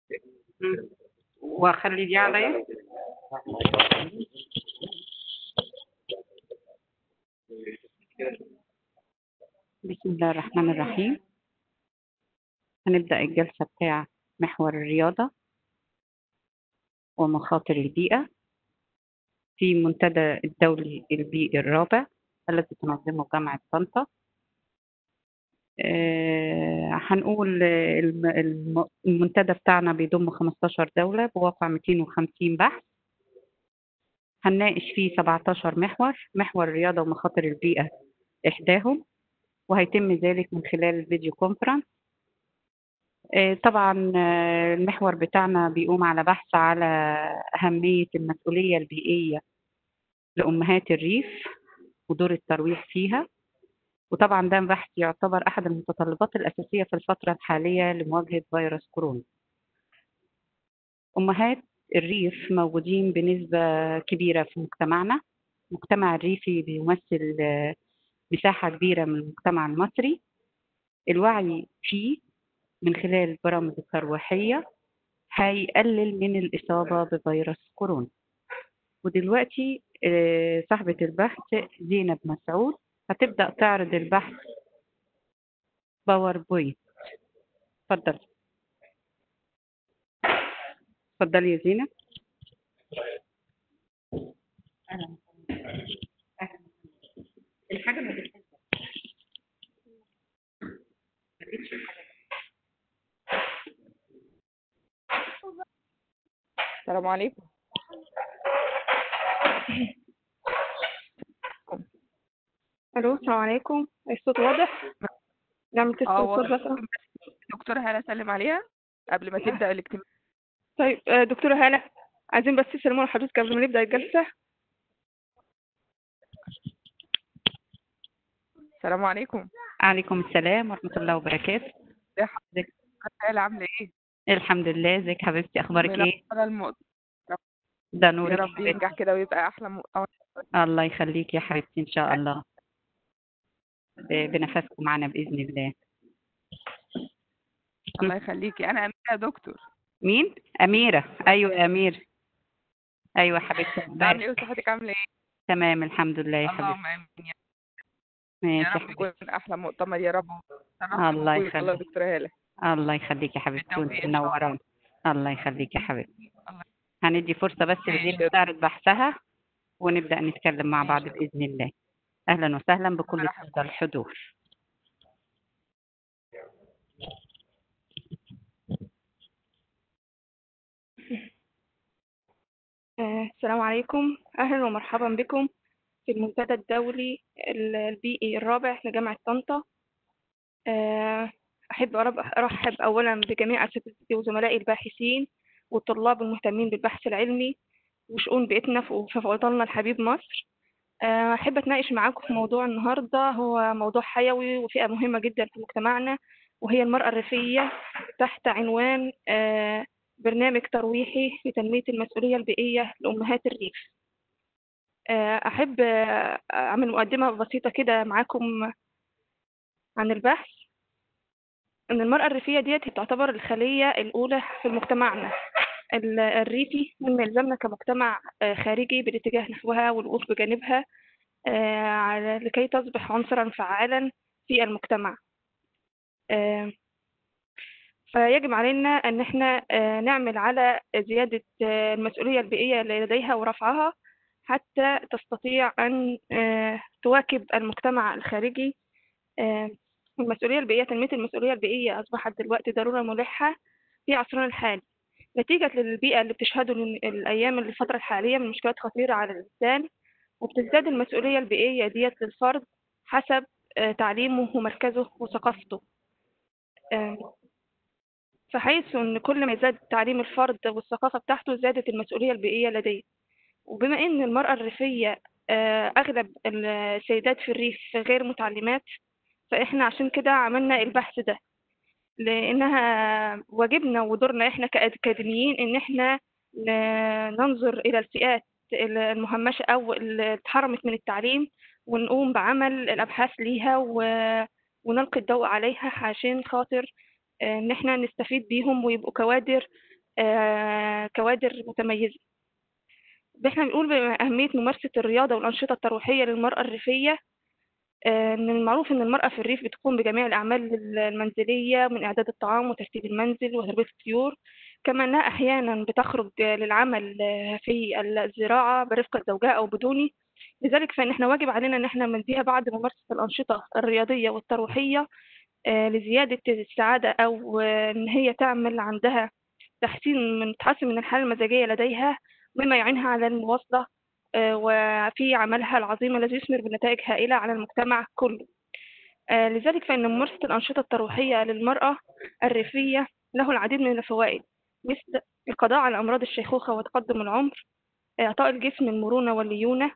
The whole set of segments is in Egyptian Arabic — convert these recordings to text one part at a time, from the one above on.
مم. واخلي دي عليا بسم الله الرحمن الرحيم هنبدأ الجلسة بتاع محور الرياضة ومخاطر البيئة في منتدى الدولي البيئي الرابع الذي تنظمه جامعة طنطا آه، هنقول الم- الم- المنتدى بتاعنا بيضم 15 دولة بواقع 250 بحث هنناقش فيه 17 محور محور الرياضة ومخاطر البيئة إحداهم وهيتم ذلك من خلال الفيديو كونفرنس آه، طبعا آه، المحور بتاعنا بيقوم على بحث على أهمية المسؤولية البيئية لأمهات الريف ودور الترويح فيها وطبعا ده بحث يعتبر أحد المتطلبات الأساسية في الفترة الحالية لمواجهة فيروس كورونا أمهات الريف موجودين بنسبة كبيرة في مجتمعنا المجتمع الريفي بيمثل آه، مساحة كبيرة من المجتمع المصري الوعي فيه من خلال البرامج الترويحية هيقلل من الإصابة بفيروس كورونا ودلوقتي آه، صاحبة البحث زينب مسعود هتبدأ تعرض البحث باوربوينت اتفضل اتفضلي يا زينب أهلا أهلا الحاجة ما بتحبها ما لقيتش الحاجة. السلام عليكم الو السلام عليكم الصوت واضح نعمل تست اه الصوت واضح. بس دكتورة هالة سلم عليها قبل ما تبدأ الاجتماع طيب آه، دكتورة هالة عايزين بس تسلمونا حضرتك قبل ما نبدأ الجلسة السلام عليكم عليكم السلام ورحمة الله وبركاته ازي حضرتك هالة عاملة ايه؟ الحمد لله ازيك حبيبتي اخبارك ايه منورة المؤتمر ده يا نورك رب حبيبتي. ينجح كده ويبقى أحلى مؤتمر الله يخليك يا حبيبتي ان شاء الله ب- بنفسكم معنا باذن الله الله يخليكي أنا أمينة يا دكتور مين اميره ايوه يا امير ايوه حبيبتي عاملة ايه أخبارك؟ وصحتك عاملة ايه؟ تمام الحمد لله يا حبيبتي اللهم آمين يا ماشي يا يا رب حبيبتي يكون أحلى مؤتمر يا رب شرفت الله بوجودك والله يا يخليك. دكتورة هالة الله يخليك يا حبيبتي بالتوفيق وانت إن شاء الله. منورانا الله يخليك يا حبيبتي الله. هندي فرصه بس ماشي. لزينب تعرض بحثها ونبدا نتكلم مع بعض ماشي. باذن الله اهلا وسهلا بكل مرحبا. الساده الحضور آه، السلام عليكم أهلا ومرحبا بكم في المنتدى الدولي ال- البيئي الرابع لجامعة طنطا آه، أحب أرب- أرحب أولا بجميع أساتذتي وزملائي الباحثين والطلاب المهتمين بالبحث العلمي وشؤون بيئتنا في في وطننا الحبيب مصر آه، أحب أتناقش معاكم في موضوع النهاردة هو موضوع حيوي وفئة مهمة جدا في مجتمعنا وهي المرأة الريفية تحت عنوان آه، برنامج ترويحي لتنمية المسؤولية البيئية لأمهات الريف آه، أحب آه، أعمل مقدمة بسيطة كده معاكم عن البحث إن المرأة الريفية ديت هي تعتبر الخلية الأولى في مجتمعنا ال- الريفي مما يلزمنا كمجتمع آه، خارجي بالاتجاه نحوها والوقوف بجانبها آه، على- لكي تصبح عنصرا فعالا في المجتمع آه، فيجب علينا أن احنا آه، نعمل على زيادة آه، المسؤولية البيئية اللي لديها ورفعها حتى تستطيع أن آه، تواكب المجتمع الخارجي آه، المسؤولية البيئية تنمية المسؤولية البيئية أصبحت دلوقتي ضرورة ملحة في عصرنا الحالي نتيجة للبيئة اللي بتشهده ال- الأيام الفترة الحالية من مشكلات خطيرة على الإنسان وبتزداد المسؤولية البيئية ديت للفرد حسب آه، تعليمه ومركزه وثقافته آه، فحيث أن كل ما زاد تعليم الفرد والثقافة بتاعته زادت المسؤولية البيئية لديه وبما أن المرأة الريفية آه، أغلب السيدات في الريف غير متعلمات فإحنا عشان كده عملنا البحث ده لأنها واجبنا ودورنا إحنا كأكاديميين إن إحنا ن- ننظر إلى الفئات المهمشة أو اللي اتحرمت من التعليم ونقوم بعمل الأبحاث ليها و- ونلقي الضوء عليها عشان خاطر آه، إن إحنا نستفيد بيهم ويبقوا كوادر آه، كوادر متميزة احنا بنقول بأهمية ممارسة الرياضة والأنشطة الترويحية للمرأة الريفية آه، إن المعروف إن المرأة في الريف بتقوم بجميع الأعمال المنزلية من إعداد الطعام وترتيب المنزل وتربية الطيور كما أنها أحيانا بتخرج للعمل آه، في الزراعة برفقة زوجها أو بدونه لذلك فإن احنا واجب علينا إن احنا نديها بعد ممارسة الأنشطة الرياضية والترويحية آه، لزيادة السعادة أو آه، إن هي تعمل عندها تحسين من تحسن من الحالة المزاجية لديها مما يعينها على المواصلة آه، وفي عملها العظيم الذي يثمر بنتائج هائلة على المجتمع كله آه، لذلك فإن ممارسة الأنشطة الترويحية للمرأة الريفية له العديد من الفوائد مثل القضاء على أمراض الشيخوخة وتقدم العمر إعطاء الجسم المرونة والليونة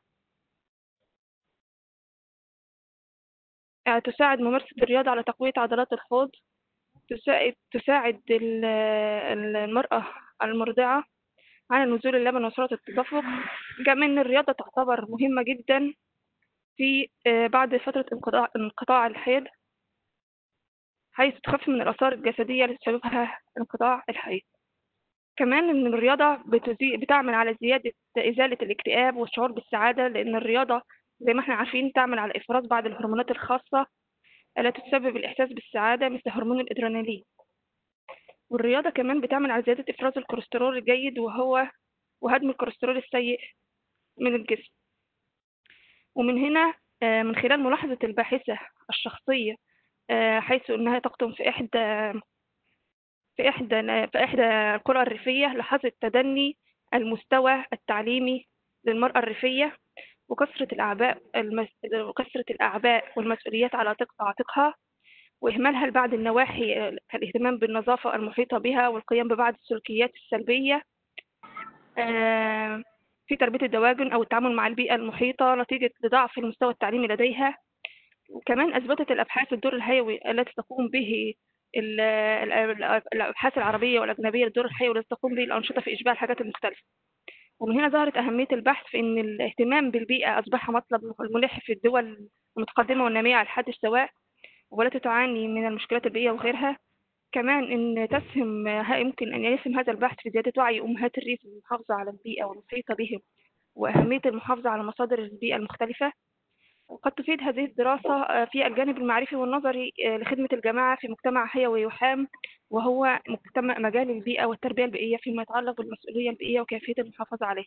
آه، تساعد ممارسة الرياضة على تقوية عضلات الحوض تساعد تساعد ال- ال- المرأة المرضعة على نزول اللبن وسرعة التدفق كما أن الرياضة تعتبر مهمة جدا في آه، بعد فترة انقطاع انقطاع الحيض حيث تخفف من الآثار الجسدية التي تسببها انقطاع الحيض كمان إن الرياضة بتزي... بتعمل على زيادة إزالة الاكتئاب والشعور بالسعادة لأن الرياضة زي ما احنا عارفين تعمل على إفراز بعض الهرمونات الخاصة التي تسبب الإحساس بالسعادة مثل هرمون الأدرينالين والرياضة كمان بتعمل على زيادة إفراز الكوليسترول الجيد وهو وهدم الكوليسترول السيء من الجسم ومن هنا آه، من خلال ملاحظة الباحثة الشخصية آه، حيث أنها تقطن في إحدى في إحدى في إحدى القرى الريفية لاحظت تدني المستوى التعليمي للمرأة الريفية وكثرة الأعباء المس... وكثرة الأعباء والمسؤوليات على عاتق- عاتقها وإهمالها لبعض النواحي آه، كالاهتمام بالنظافة المحيطة بها والقيام ببعض السلوكيات السلبية آه، في تربية الدواجن أو التعامل مع البيئة المحيطة نتيجة لضعف المستوى التعليمي لديها وكمان أثبتت الأبحاث الدور الحيوي التي تقوم به ال- ال- الأبحاث العربية والأجنبية للدور الحيوي التي تقوم به الأنشطة في إشباع الحاجات المختلفة ومن هنا ظهرت أهمية البحث في أن الاهتمام بالبيئة أصبح مطلب ملح في الدول المتقدمة والنامية على الحد السواء والتي تعاني من المشكلات البيئية وغيرها كمان إن تسهم ها- يمكن أن يسهم هذا البحث في زيادة وعي أمهات الريف بالمحافظة على البيئة والمحيطة بهم وأهمية المحافظة على مصادر البيئة المختلفة وقد تفيد هذه الدراسة آه، في الجانب المعرفي والنظري آه، لخدمة الجماعة في مجتمع حيوي يحام وهو مجتمع مجال البيئة والتربية البيئية فيما يتعلق بالمسؤولية البيئية وكيفية المحافظة عليه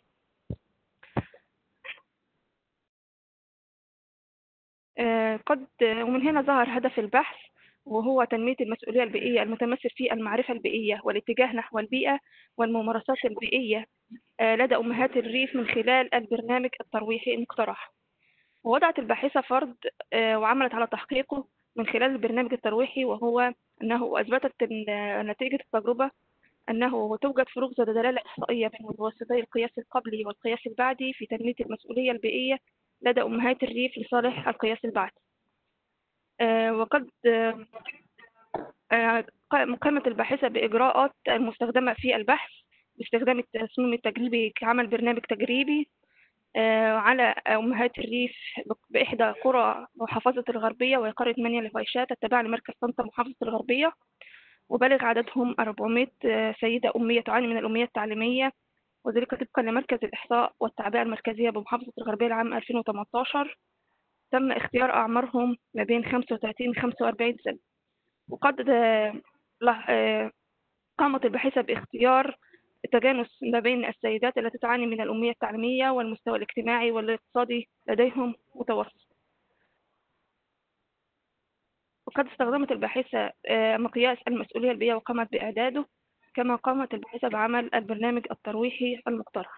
آه، قد ومن هنا ظهر هدف البحث وهو تنمية المسؤولية البيئية المتمثل في المعرفة البيئية والاتجاه نحو البيئة والممارسات البيئية آه، لدى أمهات الريف من خلال البرنامج الترويحي المقترح ووضعت الباحثة فرض آه، وعملت على تحقيقه من خلال البرنامج الترويحي وهو أنه أثبتت إن نتيجة التجربة أنه توجد فروق ذات دلالة إحصائية بين متوسطي القياس القبلي والقياس البعدي في تنمية المسؤولية البيئية لدى أمهات الريف لصالح القياس البعدي آه، وقد آه، آه، قامت الباحثة بإجراءات المستخدمة في البحث باستخدام التصميم التجريبي كعمل برنامج تجريبي آه، على أمهات الريف بإحدى قرى محافظة الغربية وهي قرية منيا لفايشات التابعة لمركز طنطا محافظة الغربية وبلغ عددهم 400 آه، سيدة أمية تعاني من الأمية التعليمية وذلك طبقا لمركز الإحصاء والتعبئة المركزية بمحافظة الغربية لعام 2018 تم اختيار أعمارهم ما بين 35 و 45 سنة وقد آه، له- آه، قامت الباحثة باختيار التجانس ما بين السيدات التي تعاني من الأمية التعليمية والمستوى الاجتماعي والاقتصادي لديهم متوسط وقد استخدمت الباحثة آه، مقياس المسؤولية البيئية وقامت بإعداده كما قامت الباحثة بعمل البرنامج الترويحي المقترح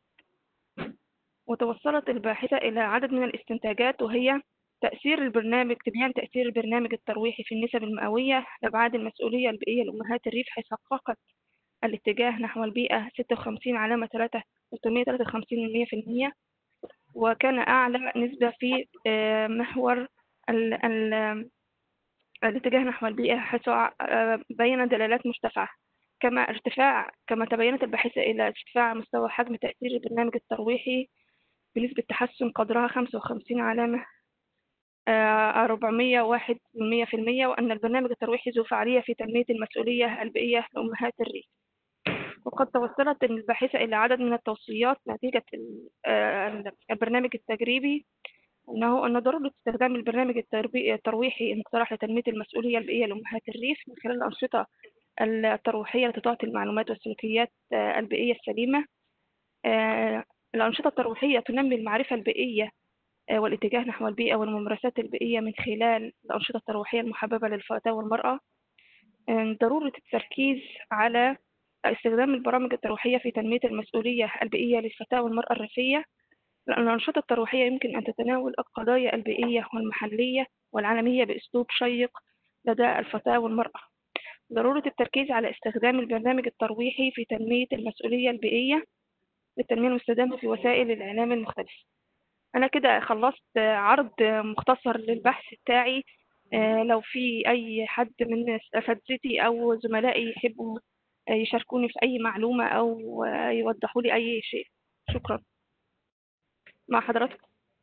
وتوصلت الباحثة إلى عدد من الاستنتاجات وهي تأثير البرنامج تبيان تأثير البرنامج الترويحي في النسب المئوية لأبعاد المسؤولية البيئية لأمهات الريف حيث حققت الاتجاه نحو البيئة 56 علامة 3 353 وكان أعلى نسبة في آه، محور ال ال الاتجاه نحو البيئة حيث آه، بين دلالات مرتفعة كما ارتفاع كما تبينت الباحثة إلى ارتفاع مستوى حجم تأثير البرنامج الترويحي بنسبة تحسن قدرها 55 علامة آه، 401 من مية في المية وأن البرنامج الترويحي ذو فعالية في تنمية المسؤولية البيئية لأمهات الريف وقد توصلت الباحثة إلى عدد من التوصيات نتيجة ال- آه، البرنامج التجريبي أنه أن ضرورة استخدام البرنامج التربي- الترويحي المقترح لتنمية المسؤولية البيئية لأمهات الريف من خلال الأنشطة الترويحية التي تعطي المعلومات والسلوكيات آه، البيئية السليمة آه، الأنشطة الترويحية تنمي المعرفة البيئية آه، والاتجاه نحو البيئة والممارسات البيئية من خلال الأنشطة الترويحية المحببة للفتاة والمرأة آه، ضرورة التركيز على استخدام البرامج الترويحية في تنمية المسؤولية البيئية للفتاة والمرأة الريفية لأن الأنشطة الترويحية يمكن أن تتناول القضايا البيئية والمحلية والعالمية بأسلوب شيق لدى الفتاة والمرأة ضرورة التركيز على استخدام البرنامج الترويحي في تنمية المسؤولية البيئية للتنمية المستدامة في وسائل الإعلام المختلفة أنا كده خلصت عرض مختصر للبحث بتاعي آه، لو في أي حد من أساتذتي أو زملائي يحبوا يشاركوني في أي معلومة أو يوضحوا لي أي شيء شكرا مع حضراتكم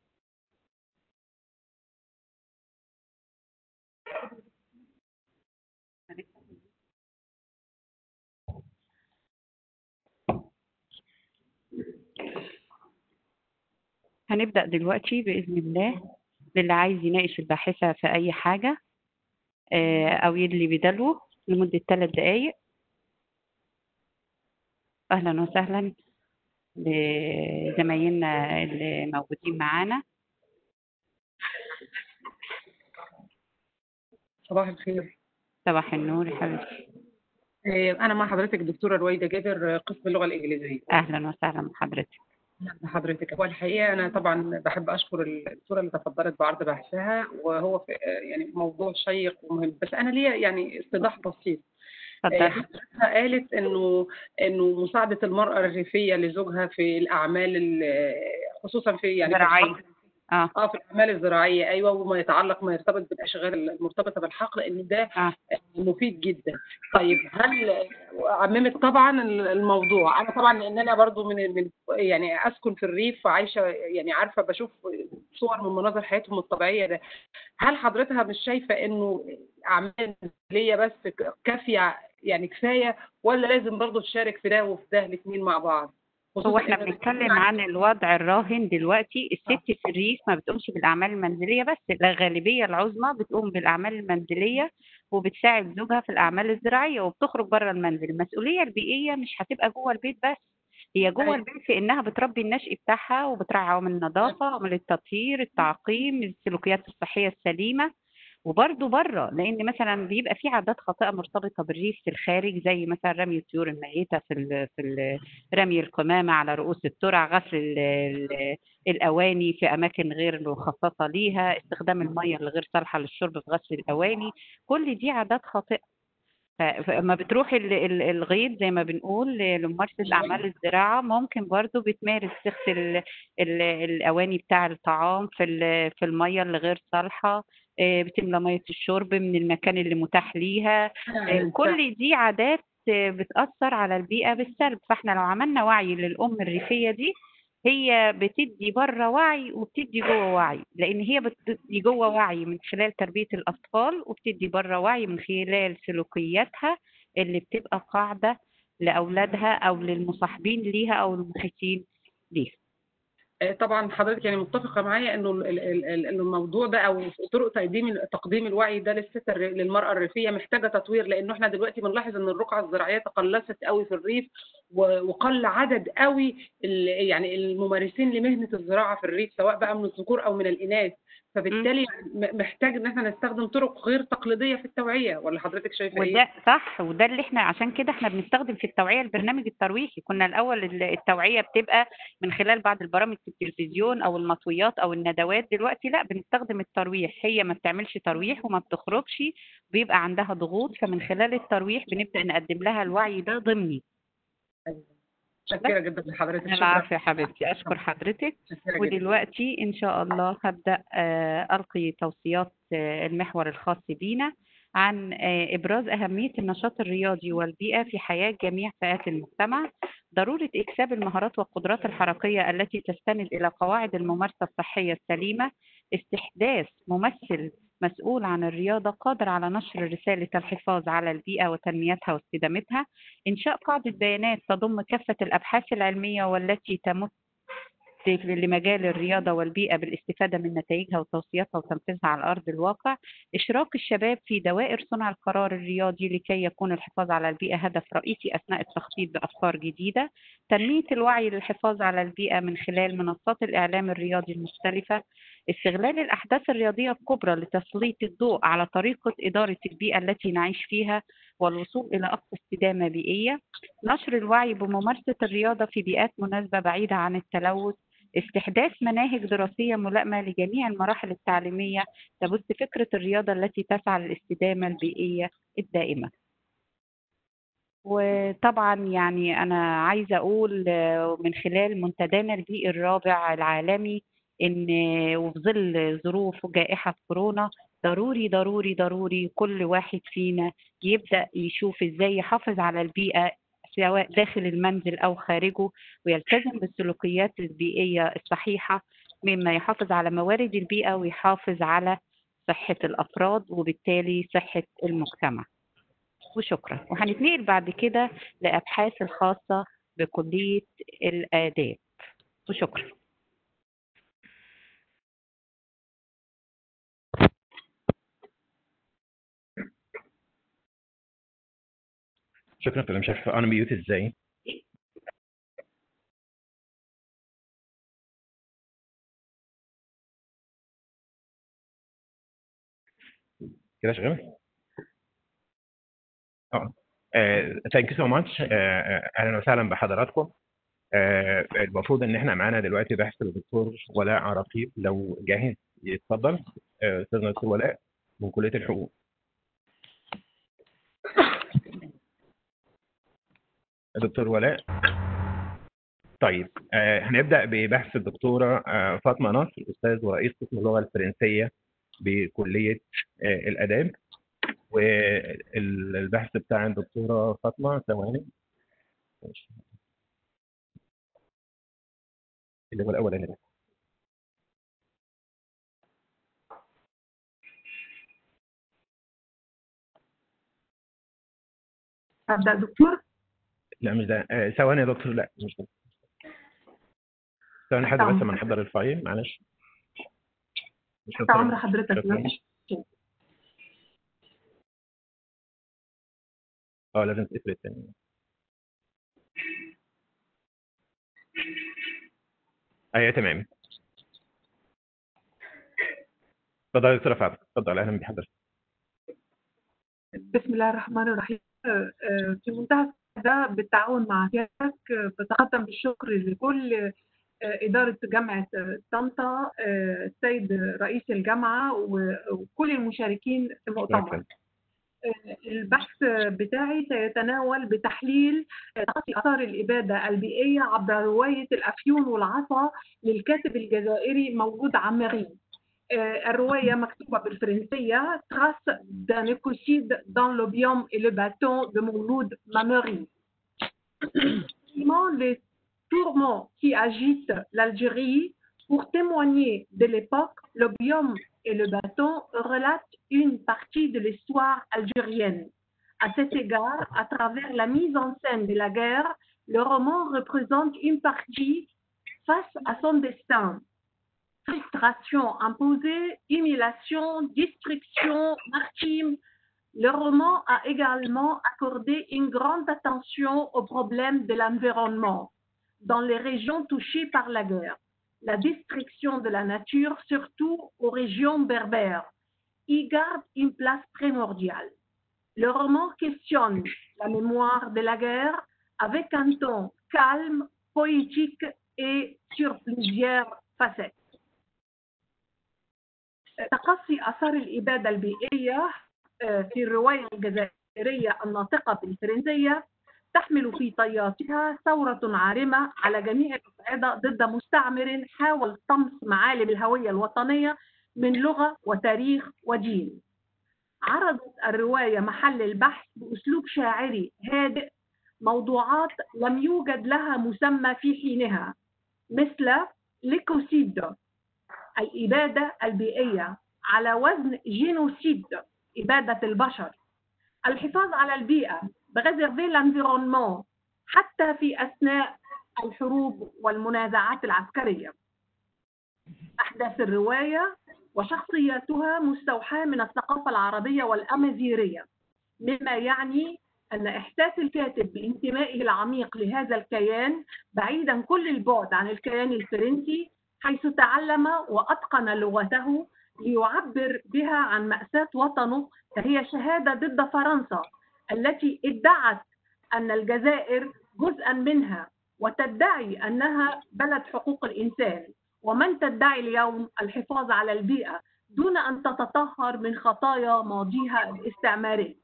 هنبدأ دلوقتي بإذن الله للي عايز يناقش الباحثة في أي حاجة آه، أو يدلي بدلوه لمدة ثلاث دقايق أهلا وسهلا لزمايلنا اللي موجودين معانا صباح الخير صباح النور يا حبيبتي آه، أنا مع حضرتك الدكتورة رويدة جابر آه، قسم اللغة الإنجليزية أهلا وسهلا بحضرتك أهلا بحضرتك هو الحقيقة أنا طبعا بحب أشكر الدكتورة اللي تفضلت بعرض بحثها وهو في آه، يعني موضوع شيق ومهم بس أنا ليا يعني استيضاح بسيط آه، اتفضل حضرتها قالت إنه إنه مساعدة المرأة الريفية لزوجها في الأعمال ال- خصوصا في يعني في زراعية. الحقل اه اه في الاعمال الزراعيه ايوه وما يتعلق ما يرتبط بالاشغال المرتبطه بالحقل ان ده اه مفيد جدا طيب هل عممت طبعا الموضوع انا طبعا لان انا برضو من من يعني اسكن في الريف وعايشه يعني عارفه بشوف صور من مناظر حياتهم الطبيعيه ده هل حضرتها مش شايفه انه اعمال ليا بس كافيه يعني كفايه ولا لازم برضو تشارك في ده وفي ده الاثنين مع بعض هو خصوصاً احنا إن- بنتكلم عن الوضع الراهن دلوقتي الست في الريف ما بتقومش بالاعمال المنزليه بس الغالبيه العظمى بتقوم بالاعمال المنزليه وبتساعد زوجها في الاعمال الزراعيه وبتخرج بره المنزل المسؤوليه البيئيه مش هتبقى جوه البيت بس هي جوه أيوة. البيت في انها بتربي النشء بتاعها وبتراعي عوامل النظافه عوامل التطهير التعقيم السلوكيات الصحيه السليمه وبرضه بره لان مثلا بيبقى في عادات خاطئه مرتبطه بالريف في الخارج زي مثلا رمي الطيور الميته في ال في ال رمي القمامه على رؤوس الترع غسل ال ال الاواني في اماكن غير مخصصه ليها استخدام الميه اللي غير صالحه للشرب في غسل الاواني كل دي عادات خاطئه ف- فلما بتروح ال- ال- الغيط زي ما بنقول لممارسة أعمال الزراعة ممكن برضو بتمارس تغسل ال- ال- الأواني بتاع الطعام في ال- في المية اللي غير صالحة آه، بتملى مية الشرب من المكان اللي متاح ليها آه، كل دي عادات آه، بتأثر على البيئة بالسلب فاحنا لو عملنا وعي للأم الريفية دي هي بتدي بره وعي وبتدي جوه وعي لان هي بتدي جوه وعي من خلال تربيه الاطفال وبتدي بره وعي من خلال سلوكياتها اللي بتبقى قاعده لاولادها او للمصاحبين ليها او المحيطين ليها آه، طبعا حضرتك يعني متفقه معايا انه ال- ال- ال- ال- إنه الموضوع ده او طرق تقديم تقديم الوعي ده للست الر- للمراه الريفيه محتاجه تطوير لانه احنا دلوقتي بنلاحظ ان الرقعه الزراعيه تقلصت قوي في الريف و- وقل عدد قوي ال- يعني الممارسين لمهنه الزراعه في الريف سواء بقى من الذكور او من الاناث فبالتالي م- محتاج ان احنا نستخدم طرق غير تقليديه في التوعيه ولا حضرتك شايفه ايه؟ وده صح وده اللي احنا عشان كده احنا بنستخدم في التوعيه البرنامج الترويحي كنا الاول ال- التوعيه بتبقى من خلال بعض البرامج في التلفزيون او المطويات او الندوات دلوقتي لا بنستخدم الترويح هي ما بتعملش ترويح وما بتخرجش بيبقى عندها ضغوط فمن خلال الترويح بنبدا نقدم لها الوعي ده ضمني شكرا جدا لحضرتك شكرا العفو يا حبيبتي اشكر حضرتك شكرا جدا ودلوقتي ان شاء الله هبدا آه، القي توصيات آه، المحور الخاص بينا عن آه، ابراز اهميه النشاط الرياضي والبيئه في حياه جميع فئات المجتمع ضروره اكساب المهارات والقدرات الحركيه التي تستند الى قواعد الممارسه الصحيه السليمه استحداث ممثل مسؤول عن الرياضة قادر على نشر رسالة الحفاظ على البيئة وتنميتها واستدامتها إنشاء قاعدة بيانات تضم كافة الأبحاث العلمية والتي تمت لمجال الرياضة والبيئة بالاستفادة من نتائجها وتوصياتها وتنفيذها على أرض الواقع إشراك الشباب في دوائر صنع القرار الرياضي لكي يكون الحفاظ على البيئة هدف رئيسي أثناء التخطيط بأفكار جديدة تنمية الوعي للحفاظ على البيئة من خلال منصات الإعلام الرياضي المختلفة استغلال الأحداث الرياضية الكبرى لتسليط الضوء على طريقة إدارة البيئة التي نعيش فيها والوصول إلى أقصى استدامة بيئية نشر الوعي بممارسة الرياضة في بيئات مناسبة بعيدة عن التلوث استحداث مناهج دراسية ملائمة لجميع المراحل التعليمية تبث فكرة الرياضة التي تسعى للاستدامة البيئية الدائمة وطبعا يعني أنا عايزة أقول آه، من خلال منتدانا البيئي الرابع العالمي إن وفي ظل ظروف جائحة كورونا ضروري ضروري ضروري كل واحد فينا يبدأ يشوف إزاي يحافظ على البيئة سواء داخل المنزل أو خارجه ويلتزم بالسلوكيات البيئية الصحيحة مما يحافظ على موارد البيئة ويحافظ على صحة الأفراد وبالتالي صحة المجتمع وشكرا وهنتنقل بعد كده لأبحاث الخاصة بكلية الآداب وشكرا شكرا فندم مش عارف انا ميوت ازاي كده شغال؟ اه ثانك يو سو ماتش اهلا وسهلا بحضراتكم آه، المفروض ان احنا معانا دلوقتي بحث الدكتور ولاء عراقيب لو جاهز يتفضل آه، استاذنا الدكتور ولاء من كليه الحقوق دكتور ولاء طيب آه، هنبدا ببحث الدكتوره آه، فاطمه نصر استاذ ورئيس قسم اللغه الفرنسيه بكليه آه، الاداب والبحث بتاع الدكتوره فاطمه ثواني ماشي. اللي هو الاولاني ده أبدأ دكتور لا مش ده آه، ثواني يا دكتور لا مش ده ثواني حد بس ما نحضر الفايل معلش مش تحت أمر حضرتك شكراً. مفيش اه لازم تقفل التاني ايوه تمام اتفضل يا دكتوره فاطمه اتفضل اهلا بحضرتك بسم الله الرحمن الرحيم آه، آه، في منتهى السعادة بالتعاون مع سيادتك آه، بتقدم بالشكر لكل آه، إدارة جامعة آه، طنطا آه، السيد رئيس الجامعة و- وكل المشاركين في المؤتمر شكراً. البحث بتاعي سيتناول بتحليل تخطي اثار الاباده البيئيه عبر روايه الافيون والعصا للكاتب الجزائري موجود عمري آه، الروايه مكتوبه بالفرنسيه Trace d'un écocide dans le biome et le bâton de Mouloud Mameri. les tourments qui agitent l'Algérie pour témoigner de l'époque, le biome et le bâton relatent une partie de l'histoire algérienne. À cet égard, à travers la mise en scène de la guerre, le roman représente une partie face à son destin. Frustration imposée, humiliation, destruction, martyre. Le roman a également accordé une grande attention aux problèmes de l'environnement dans les régions touchées par la guerre la destruction de la nature, surtout aux régions berbères, y garde une place primordiale. Le roman questionne la mémoire de la guerre avec un ton calme, poétique et sur plusieurs facettes. تقصي أثار الإبادة البيئية آه، في الرواية الجزائرية الناطقة بالفرنسية تحمل في طياتها ثورة عارمة على جميع الأصعدة ضد مستعمر حاول طمس معالم الهوية الوطنية من لغة وتاريخ ودين. عرضت الرواية محل البحث بأسلوب شاعري هادئ موضوعات لم يوجد لها مسمى في حينها مثل ليكوسيد الإبادة البيئية على وزن جينوسيد إبادة البشر الحفاظ على البيئة بريزيرفي l'environnement حتى في أثناء الحروب والمنازعات العسكرية أحداث الرواية وشخصياتها مستوحاة من الثقافة العربية والأمازيغية مما يعني أن إحساس الكاتب بانتمائه العميق لهذا الكيان بعيدا كل البعد عن الكيان الفرنسي حيث تعلم وأتقن لغته ليعبر بها عن مأساة وطنه فهي شهادة ضد فرنسا التي ادعت أن الجزائر جزءا منها وتدعي أنها بلد حقوق الإنسان ومن تدعي اليوم الحفاظ على البيئة دون أن تتطهر من خطايا ماضيها الاستعماري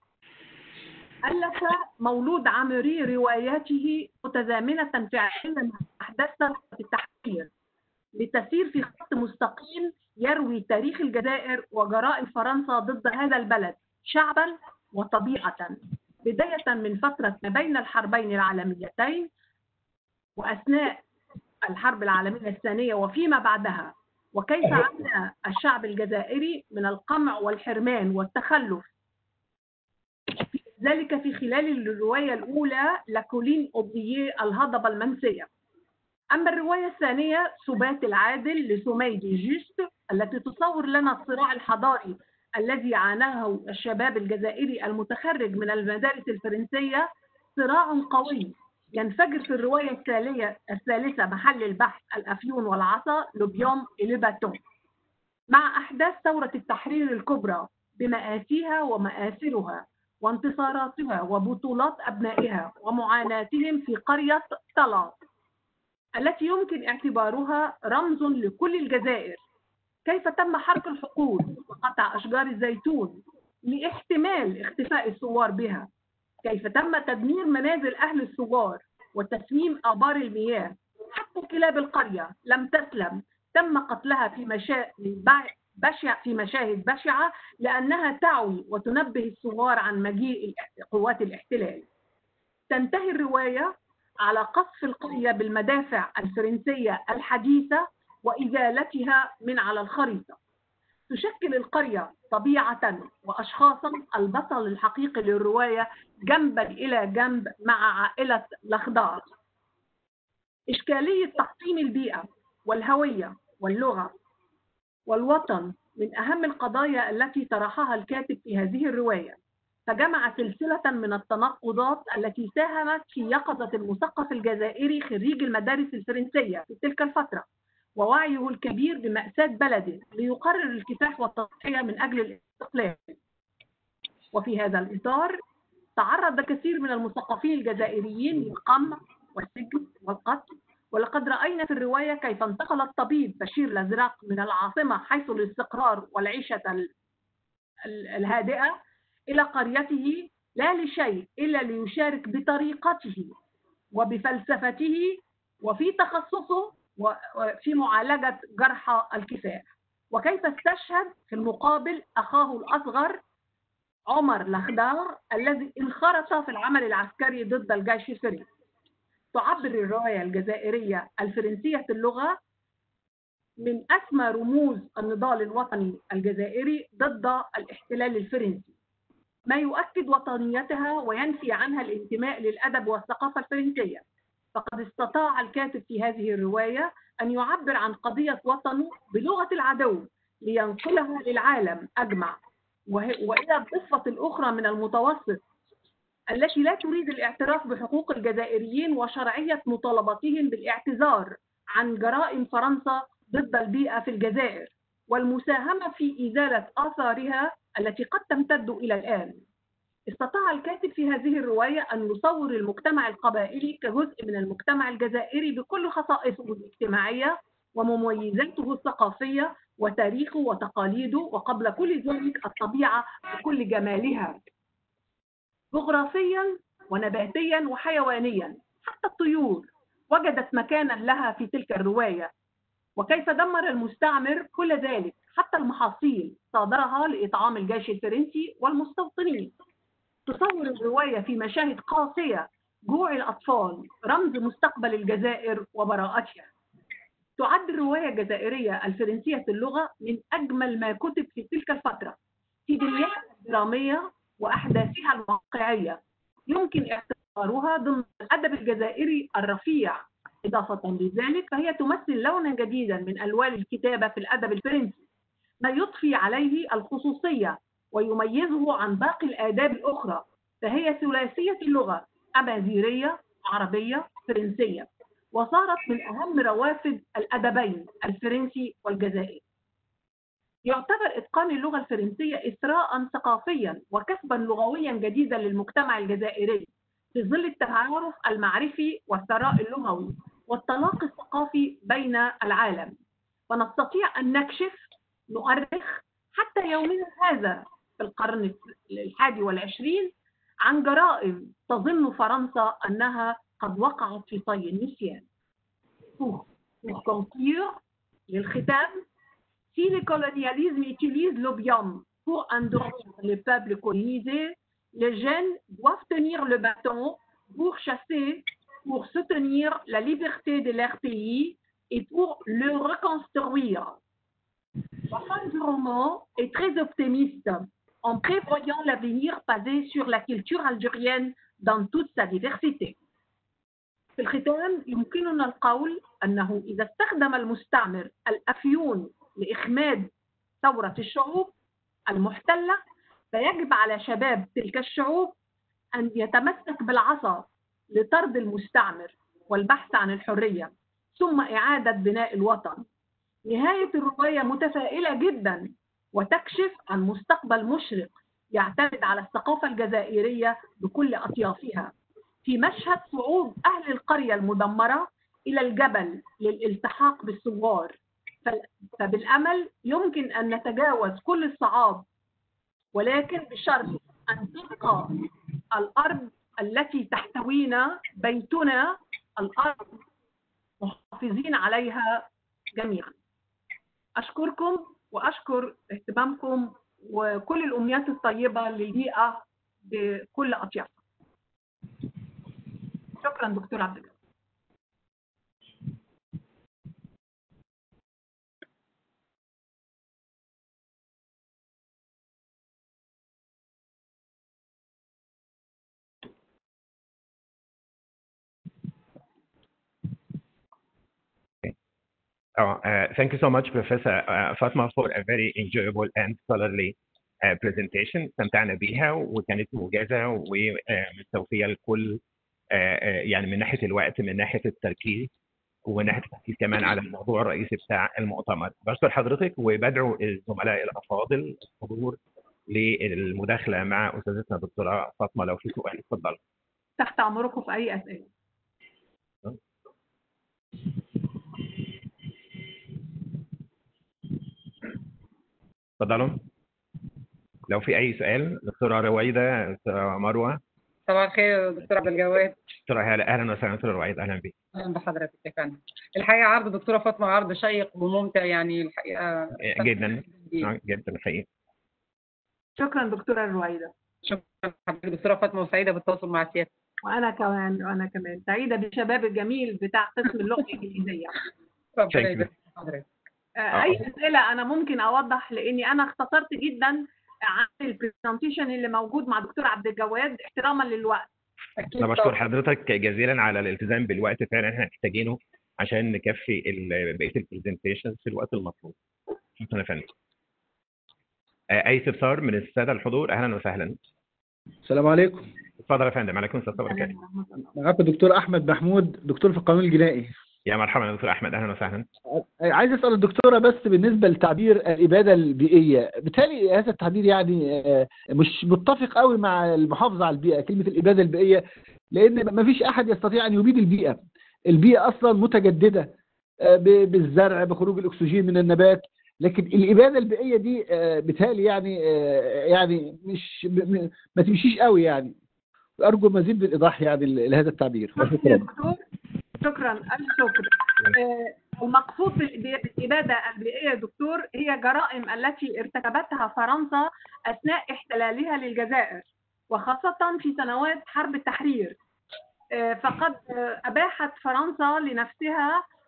ألف مولود عامري رواياته متزامنة فعليا مع أحداث ثورة التحرير لتسير في خط مستقيم يروي تاريخ الجزائر وجرائم فرنسا ضد هذا البلد شعبا وطبيعة بداية من فترة ما بين الحربين العالميتين وأثناء الحرب العالمية الثانية وفيما بعدها وكيف عانى الشعب الجزائري من القمع والحرمان والتخلف ذلك في خلال الرواية الأولى لكولين أوبييه الهضبة المنسية أما الرواية الثانية سبات العادل لسميدي جوست التي تصور لنا الصراع الحضاري الذي عاناه الشباب الجزائري المتخرج من المدارس الفرنسية صراع قوي ينفجر في الرواية التالية الثالثة محل البحث الأفيون والعصا لوبيوم إليباتون مع أحداث ثورة التحرير الكبرى بمآسيها ومآثرها وانتصاراتها وبطولات أبنائها ومعاناتهم في قرية طلا التي يمكن اعتبارها رمز لكل الجزائر كيف تم حرق الحقول وقطع أشجار الزيتون لاحتمال اختفاء الثوار بها كيف تم تدمير منازل أهل الثوار وتسميم آبار المياه حتى كلاب القرية لم تسلم تم قتلها في مشاهد بشع في مشاهد بشعة لأنها تعوي وتنبه الثوار عن مجيء قوات الاحتلال تنتهي الرواية على قصف القرية بالمدافع الفرنسية الحديثة وإزالتها من على الخريطة تشكل القرية طبيعة وأشخاصا البطل الحقيقي للرواية جنبا إلى جنب مع عائلة الأخضار إشكالية تحطيم البيئة والهوية واللغة والوطن من أهم القضايا التي طرحها الكاتب في هذه الرواية فجمع سلسلة من التناقضات التي ساهمت في يقظة المثقف الجزائري خريج المدارس الفرنسية في تلك الفترة ووعيه الكبير بمأساة بلده ليقرر الكفاح والتضحية من أجل الاستقلال وفي هذا الإطار تعرض كثير من المثقفين الجزائريين للقمع والسجن والقتل ولقد رأينا في الرواية كيف انتقل الطبيب بشير الأزرق من العاصمة حيث الاستقرار والعيشة الهادئة إلى قريته لا لشيء إلا ليشارك بطريقته وبفلسفته وفي تخصصه وفي معالجة جرحى الكفاح وكيف استشهد في المقابل أخاه الأصغر عمر لخدار الذي انخرط في العمل العسكري ضد الجيش الفرنسي تعبر الرواية الجزائرية الفرنسية اللغة من أسمى رموز النضال الوطني الجزائري ضد الاحتلال الفرنسي ما يؤكد وطنيتها وينفي عنها الانتماء للأدب والثقافة الفرنسية فقد استطاع الكاتب في هذه الرواية أن يعبر عن قضية وطنه بلغة العدو لينقلها للعالم أجمع وإلى الضفة الأخرى من المتوسط التي لا تريد الاعتراف بحقوق الجزائريين وشرعية مطالبتهم بالاعتذار عن جرائم فرنسا ضد البيئة في الجزائر والمساهمة في إزالة آثارها التي قد تمتد إلى الآن استطاع الكاتب في هذه الرواية أن يصور المجتمع القبائلي كجزء من المجتمع الجزائري بكل خصائصه الاجتماعية ومميزاته الثقافية وتاريخه وتقاليده وقبل كل ذلك الطبيعة بكل جمالها جغرافيا ونباتيا وحيوانيا حتى الطيور وجدت مكانا لها في تلك الرواية وكيف دمر المستعمر كل ذلك حتى المحاصيل صادرها لإطعام الجيش الفرنسي والمستوطنين تصور الرواية في مشاهد قاسية جوع الأطفال رمز مستقبل الجزائر وبراءتها تعد الرواية الجزائرية الفرنسية اللغة من أجمل ما كتب في تلك الفترة في دنياها الدرامية وأحداثها الواقعية يمكن اعتبارها ضمن الأدب الجزائري الرفيع إضافة لذلك فهي تمثل لونا جديدا من ألوان الكتابة في الأدب الفرنسي ما يضفي عليه الخصوصية ويميزه عن باقي الآداب الأخرى فهي ثلاثية اللغة أمازيغية عربية فرنسية وصارت من أهم روافد الأدبين الفرنسي والجزائري يعتبر إتقان اللغة الفرنسية إثراء ثقافيا وكسبا لغويا جديدا للمجتمع الجزائري في ظل التعارف المعرفي والثراء اللغوي والتلاقي الثقافي بين العالم ونستطيع أن نكشف نؤرخ حتى يومنا هذا في القرن الحادي والعشرين عن جرائم تظن فرنسا أنها قد وقعت في طي النسيان. Pour, pour conclure, للختام, si le colonialisme utilise l'opium pour endormir les peuples colonisés, les jeunes doivent tenir le bâton pour chasser, pour soutenir la liberté de leur pays et pour le reconstruire. La fin du roman est très optimiste en prévoyant l'avenir basé sur la culture algérienne dans toute sa diversité. في الختام يمكننا القول أنه إذا استخدم المستعمر الأفيون لإخماد ثورة الشعوب المحتلة فيجب على شباب تلك الشعوب أن يتمسك بالعصا لطرد المستعمر والبحث عن الحرية ثم إعادة بناء الوطن نهاية الرواية متفائلة جدا وتكشف عن مستقبل مشرق يعتمد على الثقافة الجزائرية بكل أطيافها في مشهد صعود أهل القرية المدمرة إلى الجبل للالتحاق بالثوار فبالأمل يمكن أن نتجاوز كل الصعاب ولكن بشرط أن تبقى الأرض التي تحتوينا بيتنا الأرض محافظين عليها جميعا أشكركم وأشكر اهتمامكم وكل الأمنيات الطيبة للبيئة بكل أطيافها شكرا دكتور عبد الجواد Oh, uh, thank you so much, Professor uh, Fatma, for a very enjoyable and scholarly uh, presentation. استمتعنا بيها وكانت موجزة ومستوفية الكل يعني من ناحية الوقت من ناحية التركيز ومن ناحية التركيز كمان على الموضوع الرئيسي بتاع المؤتمر. بشكر حضرتك وبدعو الزملاء الأفاضل الحضور للمداخلة مع أستاذتنا الدكتورة فاطمة لو في سؤال اتفضل. تحت أمركم في أي أسئلة. اتفضلوا لو في اي سؤال دكتوره رويده دكتوره مروه صباح الخير دكتور عبد الجواد دكتوره هاله اهلا وسهلا دكتوره رويده اهلا بك اهلا بحضرتك يا فندم الحقيقه عرض دكتوره فاطمه عرض شيق وممتع يعني الحقيقه جدا جدا الحقيقه شكرا دكتوره رويده شكرا حضرتك دكتوره فاطمه وسعيده بالتواصل مع سيادتك وانا كمان وانا كمان سعيده بالشباب الجميل بتاع قسم اللغه الانجليزيه ربنا يبارك حضرتك اي اسئله انا ممكن اوضح لاني انا اختصرت جدا عن البرزنتيشن اللي موجود مع دكتور عبد الجواد احتراما للوقت انا بشكر حضرتك جزيلا على الالتزام بالوقت فعلا احنا محتاجينه عشان نكفي بقيه البرزنتيشنز في الوقت المطلوب شكرا يا فندم اي استفسار من الساده الحضور اهلا وسهلا السلام عليكم اتفضل يا فندم عليكم السلام وبركاته معاكم الدكتور احمد محمود دكتور في القانون الجنائي يا مرحبا يا دكتور احمد اهلا وسهلا عايز اسال الدكتوره بس بالنسبه لتعبير الاباده البيئيه بالتالي هذا التعبير يعني مش متفق قوي مع المحافظه على البيئه كلمه الاباده البيئيه لان ما فيش احد يستطيع ان يبيد البيئه البيئه اصلا متجدده بالزرع بخروج الاكسجين من النبات لكن الاباده البيئيه دي بالتالي يعني يعني مش ما تمشيش قوي يعني ارجو مزيد من الايضاح يعني لهذا التعبير شكرا شكرا الف شكر المقصود بالاباده البيئيه يا دكتور هي جرائم التي ارتكبتها فرنسا اثناء احتلالها للجزائر وخاصه في سنوات حرب التحرير فقد اباحت فرنسا لنفسها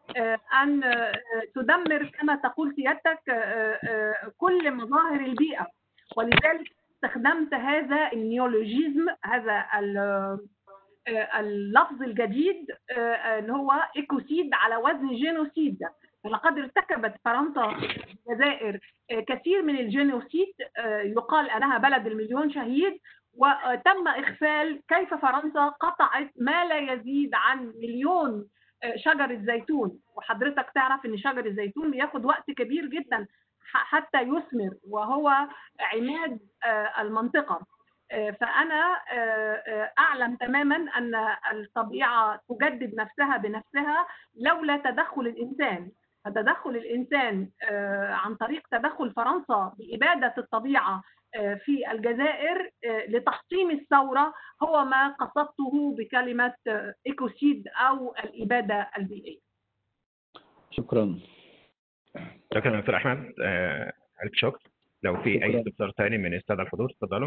آه، أن آه، تدمر كما تقول سيادتك آه، آه، كل مظاهر البيئة ولذلك استخدمت هذا النيولوجيزم هذا ال- آه، اللفظ الجديد آه، آه، اللي هو ايكوسيد على وزن جينوسيد فلقد ارتكبت فرنسا في الجزائر آه، كثير من الجينوسيد آه، يقال انها بلد المليون شهيد وتم اغفال كيف فرنسا قطعت ما لا يزيد عن مليون آه، شجره زيتون وحضرتك تعرف ان شجر الزيتون بياخد وقت كبير جدا ح- حتى يثمر وهو عماد آه، المنطقه آه، فأنا آه، آه، أعلم تماما أن الطبيعة تجدد نفسها بنفسها لولا تدخل الإنسان فتدخل الإنسان آه، عن طريق تدخل فرنسا بإبادة الطبيعة آه، في الجزائر آه، لتحطيم الثورة هو ما قصدته بكلمة آه، إيكوسيد أو الإبادة البيئية شكرا شكرا دكتور احمد آه، الف شكر لو في اي شكراً. استفسار ثاني من الساده الحضور اتفضلوا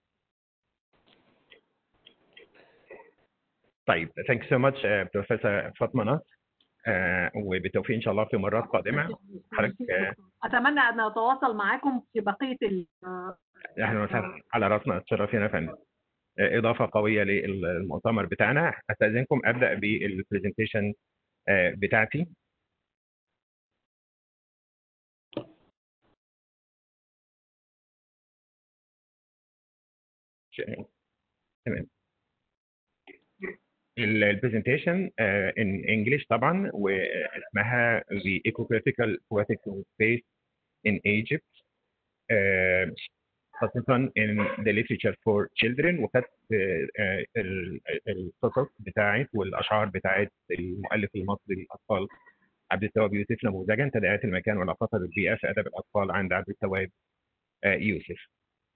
طيب ثانك يو سو ماتش بروفيسور فاطمه نصر آه، وبالتوفيق ان شاء الله في مرات قادمه حضرتك آه، أتمنى أن أتواصل معكم في بقية ال- آه، اهلا وسهلا على راسنا تشرفينا يا فندم آه، اضافه قويه للمؤتمر بتاعنا استاذنكم ابدا بالبرزنتيشن بتاعتي ش- تمام البرزنتيشن ان انجلش طبعا واسمها The Ecocritical Poetics of Space in Egypt آه، خاصة in the literature for children وكانت آه، آه، ال- القصص بتاعت والأشعار بتاعت المؤلف المصري للأطفال عبد التواب يوسف نموذجا تداعيات المكان وعلاقتها بالبيئة في أدب الأطفال عند عبد التواب آه، يوسف.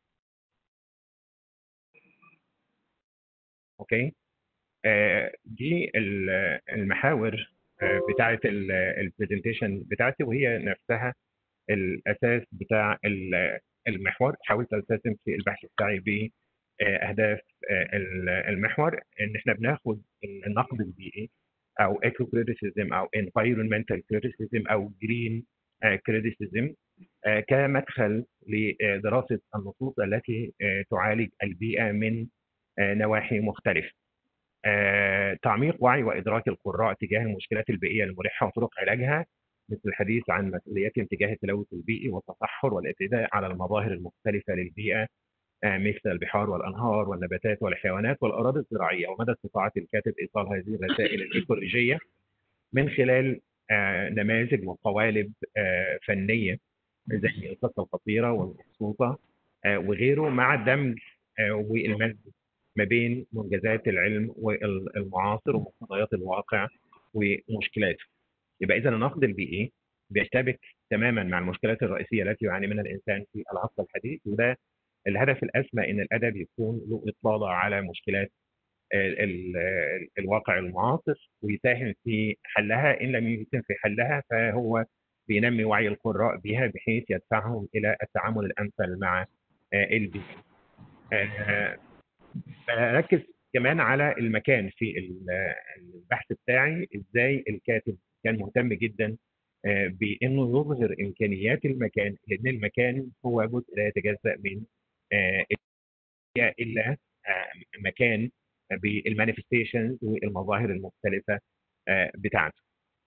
أوكي؟ آه، دي ال- المحاور آه، بتاعت البرزنتيشن بتاعتي وهي نفسها الاساس بتاع ال- المحور حاولت التزم في البحث بتاعي باهداف المحور ان احنا بناخد النقد البيئي او ايكو كريتيسيزم او environmental criticism او جرين كريتيسيزم كمدخل لدراسه النصوص التي آه، تعالج البيئه من آه، نواحي مختلفه. آه، تعميق وعي وادراك القراء تجاه المشكلات البيئيه الملحه وطرق علاجها مثل الحديث عن مسؤولياتهم تجاه التلوث البيئي والتصحر والاعتداء على المظاهر المختلفه للبيئه آه، مثل البحار والانهار والنباتات والحيوانات والاراضي الزراعيه ومدى استطاعه الكاتب ايصال هذه الرسائل الايكولوجيه من خلال آه، نماذج وقوالب آه، فنيه زي القصه القصيره والمبسوطه آه، وغيره مع الدمج آه، والمزج ما بين منجزات العلم والمعاصر ومقتضيات الواقع ومشكلاته. يبقى اذا النقد البيئي بيشتبك تماما مع المشكلات الرئيسيه التي يعاني منها الانسان في العصر الحديث وده الهدف الاسمى ان الادب يكون له اطلاله على مشكلات ال- ال- الواقع المعاصر ويساهم في حلها ان لم يساهم في حلها فهو بينمي وعي القراء بها بحيث يدفعهم الى التعامل الامثل مع آه، البيئه. آه، بركز كمان على المكان في ال- البحث بتاعي ازاي الكاتب كان مهتم جدا آه، بانه يظهر امكانيات المكان لان المكان هو جزء لا يتجزا من آه، البيئة الا آه، مكان بالمانيفستيشنز والمظاهر المختلفه آه، بتاعته.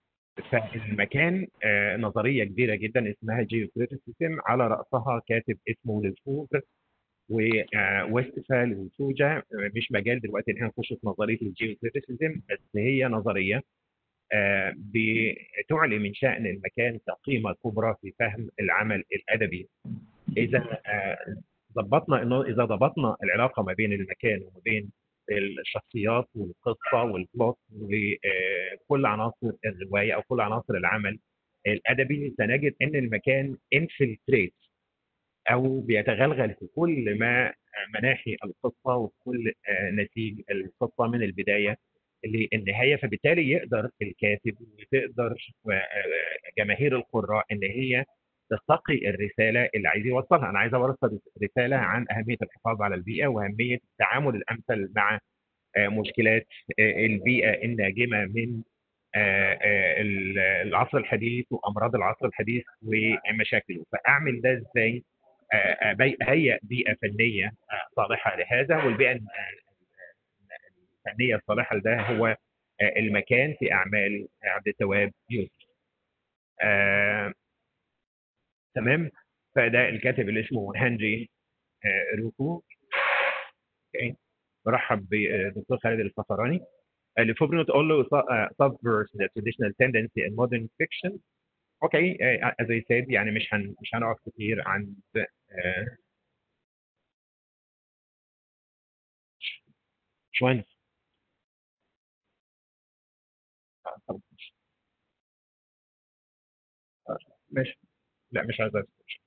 فالمكان آه، نظريه كبيره جدا اسمها جيوكريتيسيزم على راسها كاتب اسمه للفوفر وويستفال وسوجا مش مجال دلوقتي ان احنا نخش في نظريه الجيوكريتيسيزم بس هي نظريه آه، بتعلي من شان المكان كقيمه كبرى في فهم العمل الادبي. اذا آه، ضبطنا انه اذا ضبطنا العلاقه ما بين المكان وما بين الشخصيات والقصه والبلوت وكل عناصر الروايه او كل عناصر العمل الادبي سنجد ان المكان انفلتريت او بيتغلغل في كل ما مناحي القصه وكل آه، نسيج القصه من البدايه للنهايه فبالتالي يقدر الكاتب وتقدر آه، جماهير القراء ان هي تستقي الرساله اللي عايز يوصلها، انا عايز اوصل رساله عن اهميه الحفاظ على البيئه واهميه التعامل الامثل مع آه، مشكلات آه، البيئه الناجمه من آه، آه، ال- العصر الحديث وامراض العصر الحديث ومشاكله فاعمل ده ازاي آه، أبي- اهيئ بيئه فنيه آه، صالحه لهذا والبيئه ال- الفنيه الصالحه لده هو آه، المكان في اعمال عبد التواب يوسف آه، تمام فده الكاتب اللي اسمه هنري آه، روكو اوكي برحب بدكتور خالد الفخراني اللي Forbes not only uh, subverts the traditional tendency in modern fiction اوكي uh, as I said يعني مش هن مش هنقف كتير عند uh, شوان ماشي لا مش عايز أذكر.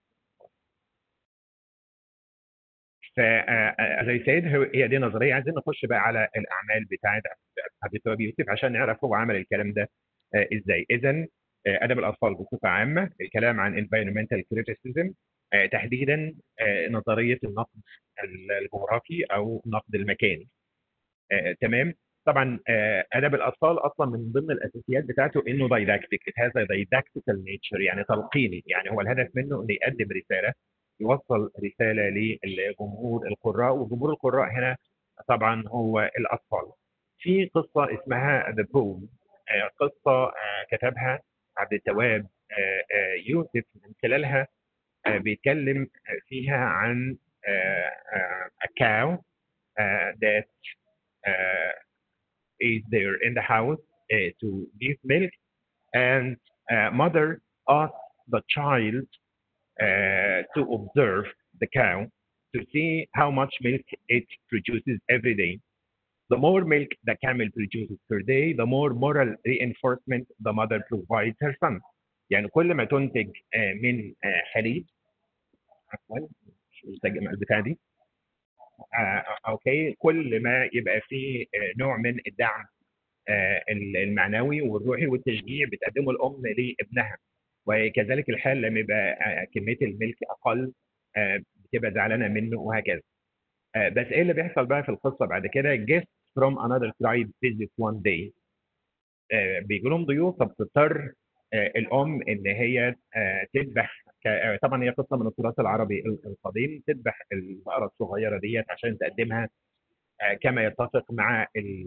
ف as I said هو- هي دي نظريه عايزين نخش بقى على الاعمال بتاعت عبد التواب يوسف عشان نعرف هو عمل الكلام ده آه، ازاي اذا ادب الاطفال بصفه عامه الكلام عن environmental criticism آه، تحديدا آه، نظريه النقد الجغرافي او النقد المكاني آه، تمام طبعا آه، ادب الاطفال اصلا من ضمن الاساسيات بتاعته انه دايداكتيك هذا دايداكتيكال نيتشر يعني تلقيني يعني هو الهدف منه انه يقدم رساله يوصل رساله للجمهور القراء وجمهور القراء هنا طبعا هو الاطفال في قصه اسمها ذا بوم قصه آه، كتبها عبد التواب آه، آه، يوسف من خلالها آه، بيتكلم فيها عن آه، آه، a cow uh, that uh, is there in the house uh, to give milk and uh, mother asks the child uh, to observe the cow to see how much milk it produces every day. The more milk the camel produces per day, the more moral reinforcement the mother provides her son. يعني كل ما تنتج آه، من آه، حليب عفوا مش مترجم البتاع دي آه، اوكي كل ما يبقى فيه آه، نوع من الدعم آه، المعنوي والروحي والتشجيع بتقدمه الام لابنها وكذلك الحال لما يبقى آه، كميه الملك اقل آه، بتبقى زعلانه منه وهكذا آه، بس ايه اللي بيحصل بقى في القصه بعد كده guests from another tribe visit one day آه، بيجي لهم ضيوف فبتضطر آه، الام ان هي آه، تذبح ك- آه، طبعا هي قصه من التراث العربي ال- القديم تذبح البقره الصغيره ديت عشان تقدمها آه، كما يتفق مع ال-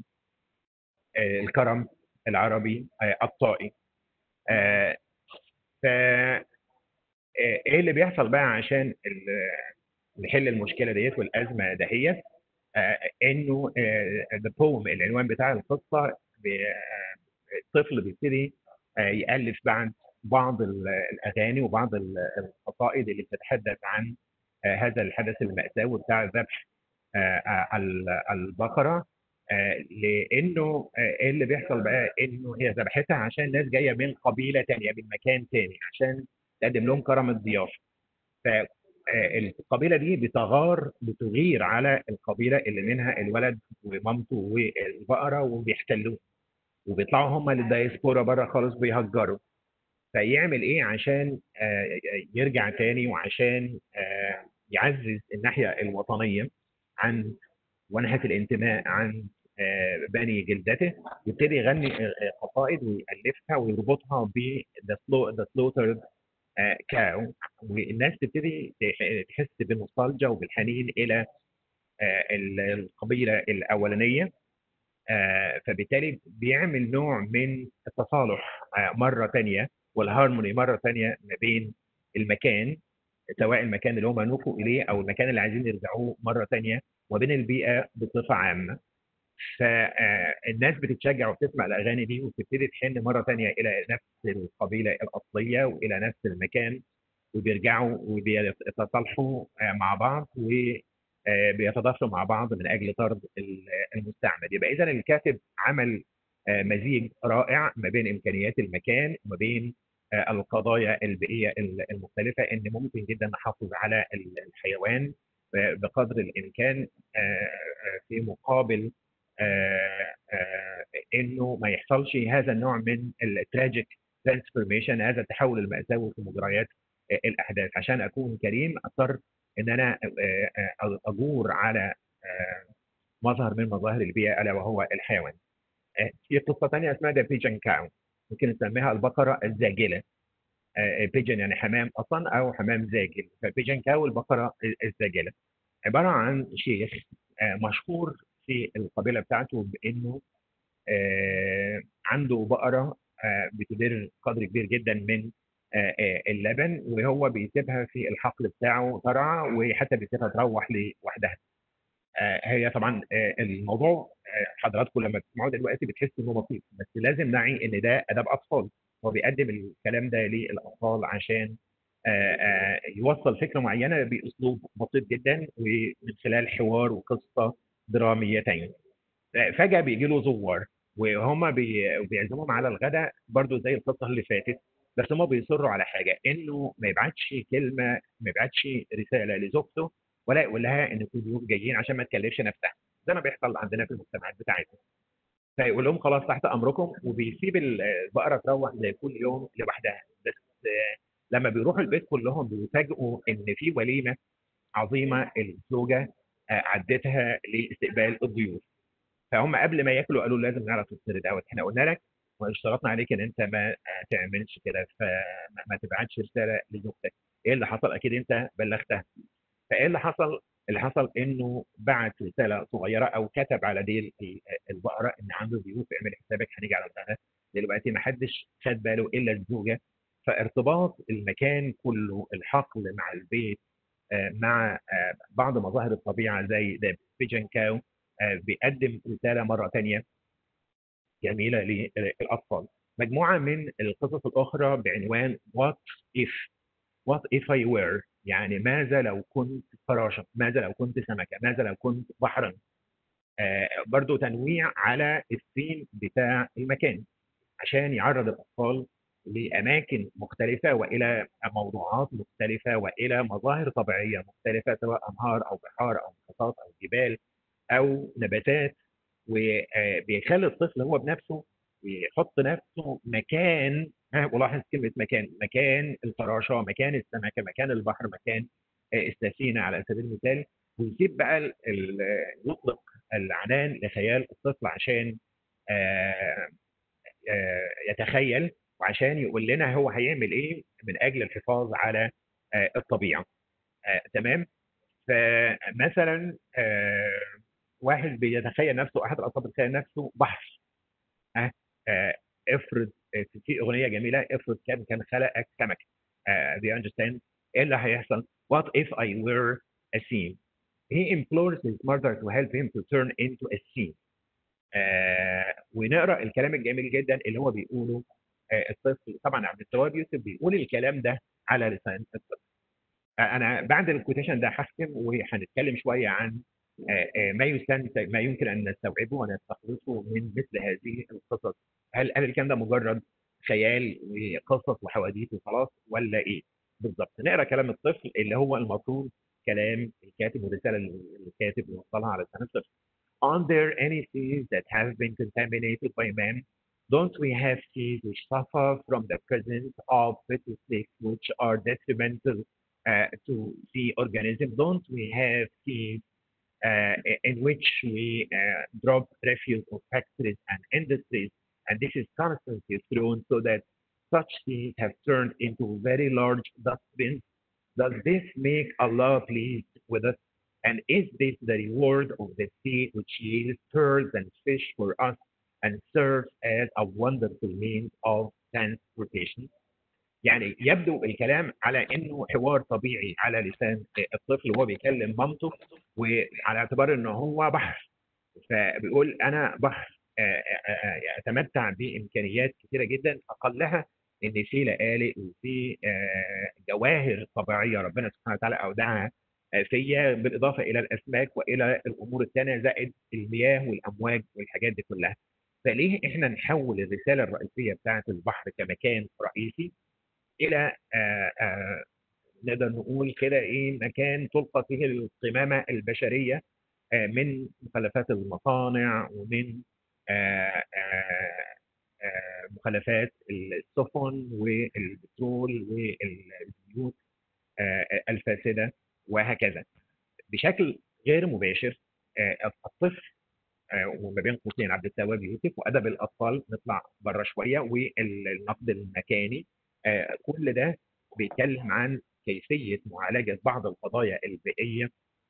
آه، الكرم العربي آه، الطائي آه، ف آه، ايه اللي بيحصل بقى عشان ال- نحل المشكله ديت والازمه دهيت آه، انه ذا بوم العنوان بتاع القصه بي- آه، الطفل بيبتدي آه، يالف بعد بعض ال- الاغاني وبعض ال- القصائد اللي بتتحدث عن آه، هذا الحدث المأساوي بتاع ذبح آه، آه، ال- البقره آه، لانه آه، ايه اللي بيحصل بقى انه هي ذبحتها عشان ناس جايه من قبيله تانية من مكان تاني عشان تقدم لهم كرم الضيافه فالقبيله دي بتغار بتغير على القبيله اللي منها الولد ومامته والبقره وبيحتلوه وبيطلعوا هم للدايسبورا بره خالص بيهجروا فيعمل ايه عشان آه، يرجع تاني وعشان آه، يعزز الناحيه الوطنيه عن ونهة الانتماء عن آه، بني جلدته يبتدي يغني آه، آه، قصائد ويألفها ويربطها ب The Slo- The Slaughtered آه، Cow والناس تبتدي ت- تحس بالنوستالجيا وبالحنين إلى آه، ال- القبيلة الأولانية آه، فبالتالي بيعمل نوع من التصالح آه، مرة تانية والهارموني مرة تانية ما بين المكان سواء المكان اللي هم نوفوا إليه أو المكان اللي عايزين يرجعوه مرة تانية وبين البيئة بصفة عامة فالناس بتتشجع وبتسمع الاغاني دي وبتبتدي تحن مره تانية الى نفس القبيله الاصليه والى نفس المكان وبيرجعوا وبيتصالحوا آه، مع بعض وبيتضافروا مع بعض من اجل طرد ال- المستعمر يبقى اذا الكاتب عمل آه، مزيج رائع ما بين امكانيات المكان وما بين آه، القضايا البيئيه المختلفه ان ممكن جدا نحافظ على الحيوان آه، بقدر الامكان آه، آه، في مقابل آه، آه، انه ما يحصلش هذا النوع من التراجيك ترانسفورميشن هذا التحول المأساوي في مجريات آه، الاحداث عشان اكون كريم اضطر ان انا آه، آه، اجور على آه، مظهر من مظاهر البيئه الا وهو الحيوان. آه، في قصه ثانيه اسمها ذا بيجن كاو ممكن نسميها البقره الزاجله بيجن يعني حمام اصلا او حمام زاجل فبيجن كاو البقره الزاجله عباره عن شيخ آه، مشهور في القبيله بتاعته بانه آه، عنده بقره آه، بتدير قدر كبير جدا من آه، آه، اللبن وهو بيسيبها في الحقل بتاعه ترعى وحتى بيسيبها تروح لوحدها آه، هي طبعا آه، الموضوع آه، حضراتكم لما بتسمعوه دلوقتي بتحسوا انه بسيط بس لازم نعي ان ده اداب اطفال هو بيقدم الكلام ده للاطفال عشان آه، آه، يوصل فكره معينه باسلوب بسيط جدا ومن خلال حوار وقصه دراميتين آه، فجاه بيجي له زوار وهم بي- بيعزمهم على الغداء برضو زي القصه اللي فاتت بس هم بيصروا على حاجه انه ما يبعتش كلمه ما يبعتش رساله لزوجته ولا يقول لها ان في ضيوف جايين عشان ما تكلفش نفسها زي ما بيحصل عندنا في المجتمعات بتاعتنا فيقول لهم خلاص تحت امركم وبيسيب البقره تروح زي كل يوم لوحدها بس آه، لما بيروحوا البيت كلهم بيفاجئوا ان في وليمه عظيمه الزوجه آه، عدتها لاستقبال الضيوف فهم قبل ما ياكلوا قالوا لازم نعرف السر دوت احنا قلنا لك واشترطنا عليك ان انت ما تعملش كده فما ما تبعتش رساله لزوجتك ايه اللي حصل اكيد انت بلغتها فايه اللي حصل اللي حصل انه بعت رساله صغيره او كتب على ديل البقره ان عنده ضيوف اعمل حسابك هنيجي على الغداء دلوقتي ما حدش خد باله الا الزوجه فارتباط المكان كله الحقل مع البيت آه، مع آه، بعض مظاهر الطبيعه زي ذا بيجن كاو آه، بيقدم رساله مره ثانيه جميله للاطفال مجموعه من القصص الاخرى بعنوان وات اف وات اف اي وير يعني ماذا لو كنت فراشه ماذا لو كنت سمكه ماذا لو كنت بحرا آه برضو تنويع على الثيم بتاع المكان عشان يعرض الاطفال لاماكن مختلفه والى موضوعات مختلفه والى مظاهر طبيعيه مختلفه سواء انهار او بحار او محيطات او جبال او نباتات وبيخلي الطفل هو بنفسه يحط نفسه مكان ها ولاحظ كلمه مكان مكان الفراشه مكان السمكه مكان البحر مكان آه، السفينه على سبيل المثال ويسيب بقى ال- ال- يطلق العنان لخيال الطفل عشان آه، آه، يتخيل وعشان يقول لنا هو هيعمل ايه من اجل الحفاظ على آه، الطبيعه آه، تمام فمثلا آه، واحد بيتخيل نفسه احد الاطفال بيتخيل نفسه بحر آه، آه، افرض آه، في اغنيه جميله افرض كان كان خلقك سمك uh, do you understand ايه اللي هيحصل what if I were a sea he implores his mother to help him to turn into a sea آه ونقرا الكلام الجميل جدا اللي هو بيقوله آه الطفل طبعا عبد التواب يوسف بيقول الكلام ده على لسان الطفل آه انا بعد الكوتيشن ده هختم وهنتكلم شويه عن آه آه ما يستنتج ما يمكن ان نستوعبه ونستخلصه من مثل هذه القصص هل هل الكلام ده مجرد خيال وقصص وحواديت وخلاص ولا ايه بالظبط نقرا كلام الطفل اللي هو المفروض كلام الكاتب والرساله اللي الكاتب يوصلها على لسان الطفل Are there any seas that have been contaminated by man? Don't we have seas which suffer from the presence of pesticides which are detrimental uh, to the organism? Don't we have seas uh, in which we uh, drop refuse of factories and industries? And this is constantly thrown so that such seas have turned into very large dustbins. Does this make Allah pleased with us? And is this the reward of the sea which yields pearls and fish for us and serves as a wonderful means of transportation? يعني يبدو الكلام على انه حوار طبيعي على لسان الطفل وهو بيكلم مامته وعلى اعتبار انه هو بحر فبيقول انا بحر اتمتع بامكانيات كثيره جدا اقلها ان في لقالق وفي جواهر طبيعيه ربنا سبحانه وتعالى اودعها فيا بالاضافه الى الاسماك والى الامور الثانيه زائد المياه والامواج والحاجات دي كلها فليه احنا نحول الرساله الرئيسيه بتاعه البحر كمكان رئيسي الى آآ آآ نقدر نقول كده ايه مكان تلقى فيه القمامه البشريه من مخلفات المصانع ومن آآ مخلفات السفن والبترول والزيوت الفاسده وهكذا بشكل غير مباشر الطفل آه، وما بين قوسين عبد التواب يوسف وادب الاطفال نطلع بره شويه والنقد المكاني آه، كل ده بيتكلم عن كيفيه معالجه بعض القضايا البيئيه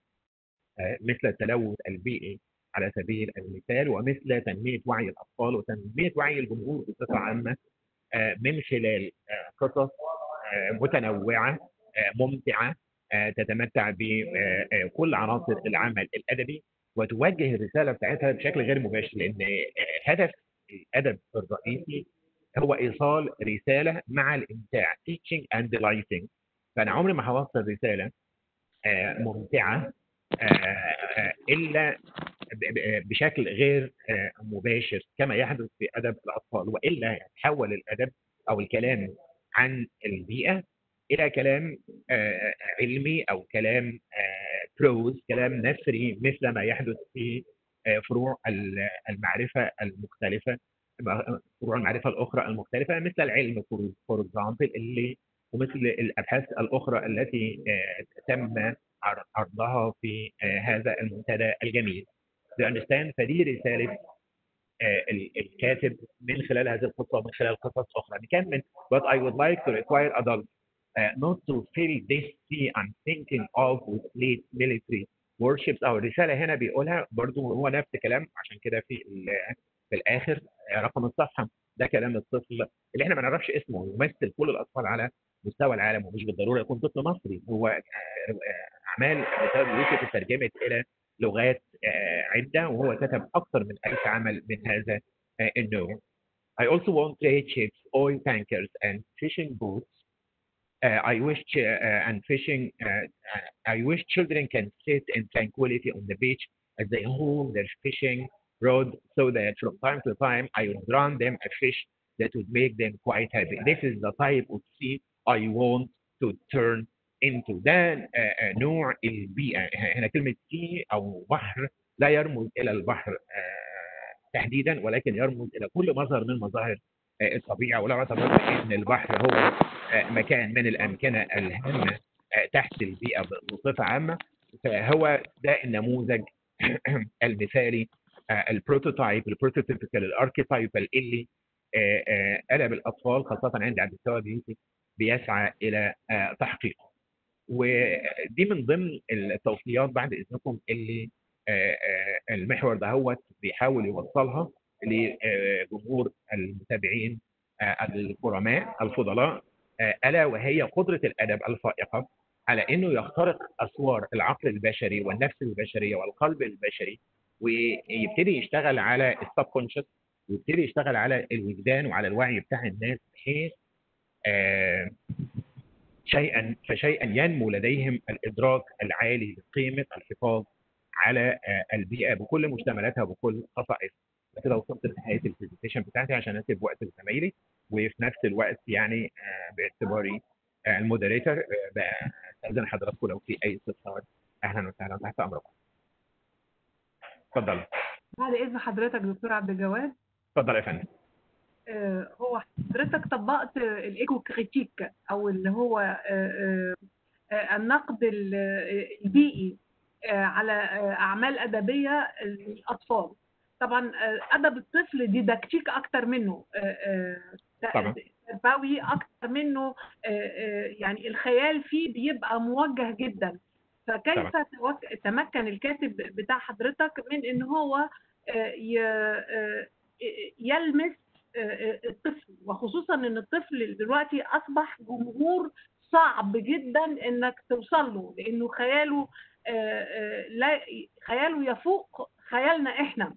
آه، مثل التلوث البيئي على سبيل المثال ومثل تنميه وعي الاطفال وتنميه وعي الجمهور بصفه عامه آه، من خلال آه، قصص آه، متنوعه آه، ممتعه آه، تتمتع بكل عناصر العمل الادبي وتوجه الرساله بتاعتها بشكل غير مباشر لان آه، هدف الادب الرئيسي هو ايصال رساله مع الامتاع teaching and delighting فانا عمري ما هوصل رساله آه، ممتعه آه، آه، الا ب- ب- بشكل غير آه، مباشر كما يحدث في ادب الاطفال والا يتحول الادب او الكلام عن البيئه الى كلام آه، علمي او كلام بروز كلام نثري مثل ما يحدث في آه، فروع ال- المعرفه المختلفه فروع المعرفه الاخرى المختلفه مثل العلم فور اكزامبل اللي ومثل الابحاث الاخرى التي آه، تم عر- عرضها في آه، هذا المنتدى الجميل. To understand فدي رساله آه، ال- الكاتب من خلال هذه القصه ومن خلال قصص اخرى نكمل but I would like to require adults uh, not to fill this sea I'm thinking of with late military worships او الرساله هنا بيقولها برضو هو نفس كلام عشان كده في ال- في الاخر آه، رقم الصفحه ده كلام الطفل اللي احنا ما نعرفش اسمه يمثل كل الاطفال على مستوى العالم ومش بالضروره يكون طفل مصري هو آه، آه، اعمال بسبب يوسف اترجمت الى لغات آه، عده وهو كتب اكثر من 1000 عمل من هذا آه، النوع. I also want trade ships, oil tankers, and fishing boats. Uh, I wish uh, and fishing. Uh, uh, I wish children can sit in tranquility on the beach as they hold their fishing rod, so that from time to time I would run them a fish that would make them quite happy. This is the type of sea I want to turn into. ده uh, uh, نوع البيئة هنا كلمة sea أو بحر لا يرمز إلى البحر uh, تحديدا ولكن يرمز إلى كل مظهر من مظاهر uh, الطبيعة ولا اعتبرت أن البحر هو uh, مكان من الأمكنة الهامة uh, تحت البيئة بصفة عامة فهو ده النموذج المثالي البروتوتايب البروتوتيبيكال الاركيتايبال اللي آه، آه، قلب الاطفال خاصه عند عبد التواب يوسف بيسعى الى آه، تحقيقه. ودي من ضمن التوصيات بعد اذنكم اللي آه، آه، المحور ده هو بيحاول يوصلها لجمهور المتابعين آه، الكرماء الفضلاء آه، الا وهي قدره الادب الفائقه على انه يخترق اسوار العقل البشري والنفس البشريه والقلب البشري ويبتدي يشتغل على السبكونشس ويبتدي يشتغل على الوجدان وعلى الوعي بتاع الناس بحيث آه، شيئا فشيئا ينمو لديهم الادراك العالي لقيمه الحفاظ على آه، البيئه بكل مشتملاتها وبكل خصائصها. كده وصلت لنهايه البرزنتيشن بتاعتي عشان اسيب وقت لزمايلي وفي نفس الوقت يعني آه، باعتباري آه، المودريتور آه، بقى استاذن حضراتكم لو في اي استفسار اهلا وسهلا تحت امركم. اتفضل بعد إذن حضرتك دكتور عبد الجواد اتفضل يا فندم. آه، هو حضرتك طبقت الايكو كريتيك او اللي هو آه، آه، آه، النقد ال- آه، البيئي آه، على آه، اعمال ادبيه للاطفال طبعا آه، ادب الطفل ديداكتيك اكتر منه آه، آه، طبعا. تربوي اكتر منه آه، آه، يعني الخيال فيه بيبقى موجه جدا فكيف طبعا. توك- تمكن الكاتب بتاع حضرتك من ان هو آه، ي- آه، يلمس آه، الطفل وخصوصا ان الطفل دلوقتي اصبح جمهور صعب جدا انك توصل له لانه خياله آه، آه، لا خياله يفوق خيالنا احنا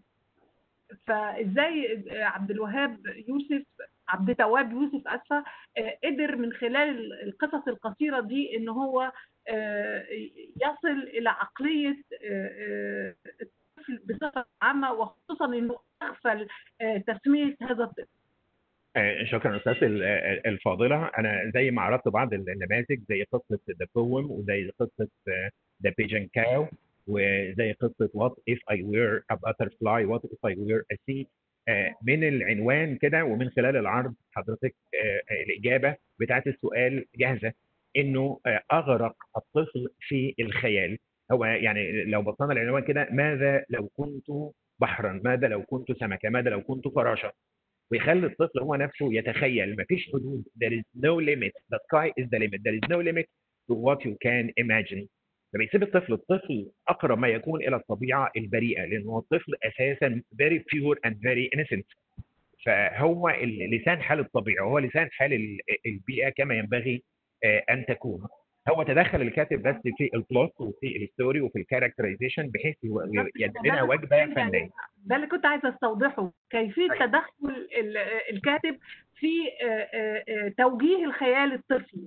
فازاي عبد الوهاب يوسف عبد تواب يوسف اسفه آه، قدر من خلال القصص القصيره دي ان هو آه، يصل الى عقليه آه، آه، الطفل بصفه عامه وخصوصا انه اغفل آه، تسميه هذا الطفل آه، شكرا استاذ ال- ال- الفاضله انا زي ما عرضت بعض النماذج زي قصه ذا بوم وزي قصه ذا بيجن كاو وزي قصه وات اف اي وير ا باترفلاي وات اف اي وير ا سي من العنوان كده ومن خلال العرض حضرتك آه، آه، الاجابه بتاعت السؤال جاهزه انه آه، اغرق الطفل في الخيال هو يعني لو بصينا العنوان كده ماذا لو كنت بحرا ماذا لو كنت سمكه ماذا لو كنت فراشه ويخلي الطفل هو نفسه يتخيل مفيش حدود there is no limit the sky is the limit there is no limit to what you can imagine فبيسيب الطفل الطفل اقرب ما يكون الى الطبيعه البريئه لان هو الطفل اساسا very pure and very innocent فهو ال- لسان حال الطبيعه هو لسان حال ال- البيئه كما ينبغي آه، ان تكون هو تدخل الكاتب بس في البلوت وفي الستوري وفي الكاركترايزيشن بحيث يو- يقدم لنا وجبه فنيه ده اللي كنت عايزه استوضحه كيفيه تدخل ال- الكاتب في آه، آه، آه، توجيه الخيال الطفلي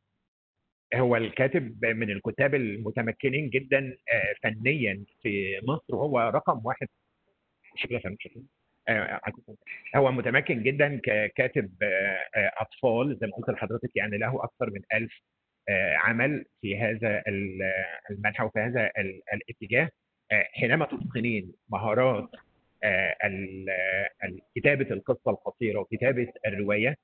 هو الكاتب من الكتاب المتمكنين جدا آه، فنيا في مصر وهو رقم واحد شكله فاهم شكله آه، هو متمكن جدا ككاتب آه، آه، اطفال زي ما قلت لحضرتك يعني له اكثر من ألف آه، عمل في هذا ال- المنحى وفي هذا ال- الاتجاه آه، حينما تتقنين مهارات آه، ال- ال- كتابه القصه القصيره وكتابه الروايه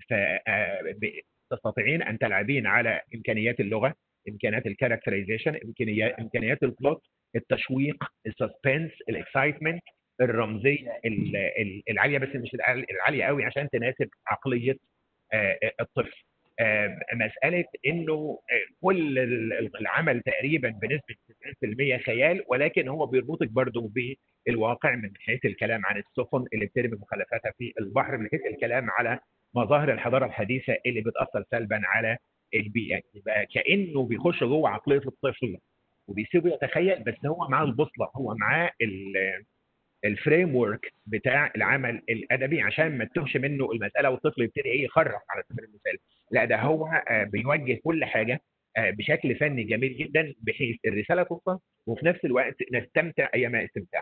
فتستطيعين ان تلعبين على امكانيات اللغه امكانيات الكاركترايزيشن امكانيات امكانيات البلوت التشويق السسبنس الاكسايتمنت الرمزيه ال- ال- العاليه بس مش العال- العاليه قوي عشان تناسب عقليه آه، الطفل آه، مساله انه آه، كل ال- العمل تقريبا بنسبه 90% خيال ولكن هو بيربطك برضه بالواقع من حيث الكلام عن السفن اللي بترمي مخلفاتها في البحر من حيث الكلام على مظاهر الحضاره الحديثه اللي بتاثر سلبا على البيئه يبقى كانه بيخش جوه عقليه الطفل وبيسيبه يتخيل بس هو معاه البوصله هو معاه ال- الفريم ورك بتاع العمل الادبي عشان ما تتوهش منه المساله والطفل يبتدي ايه يخرف على سبيل المثال لا ده هو آه، بيوجه كل حاجه آه، بشكل فني جميل جدا بحيث الرساله توصل وفي نفس الوقت نستمتع ايما استمتاع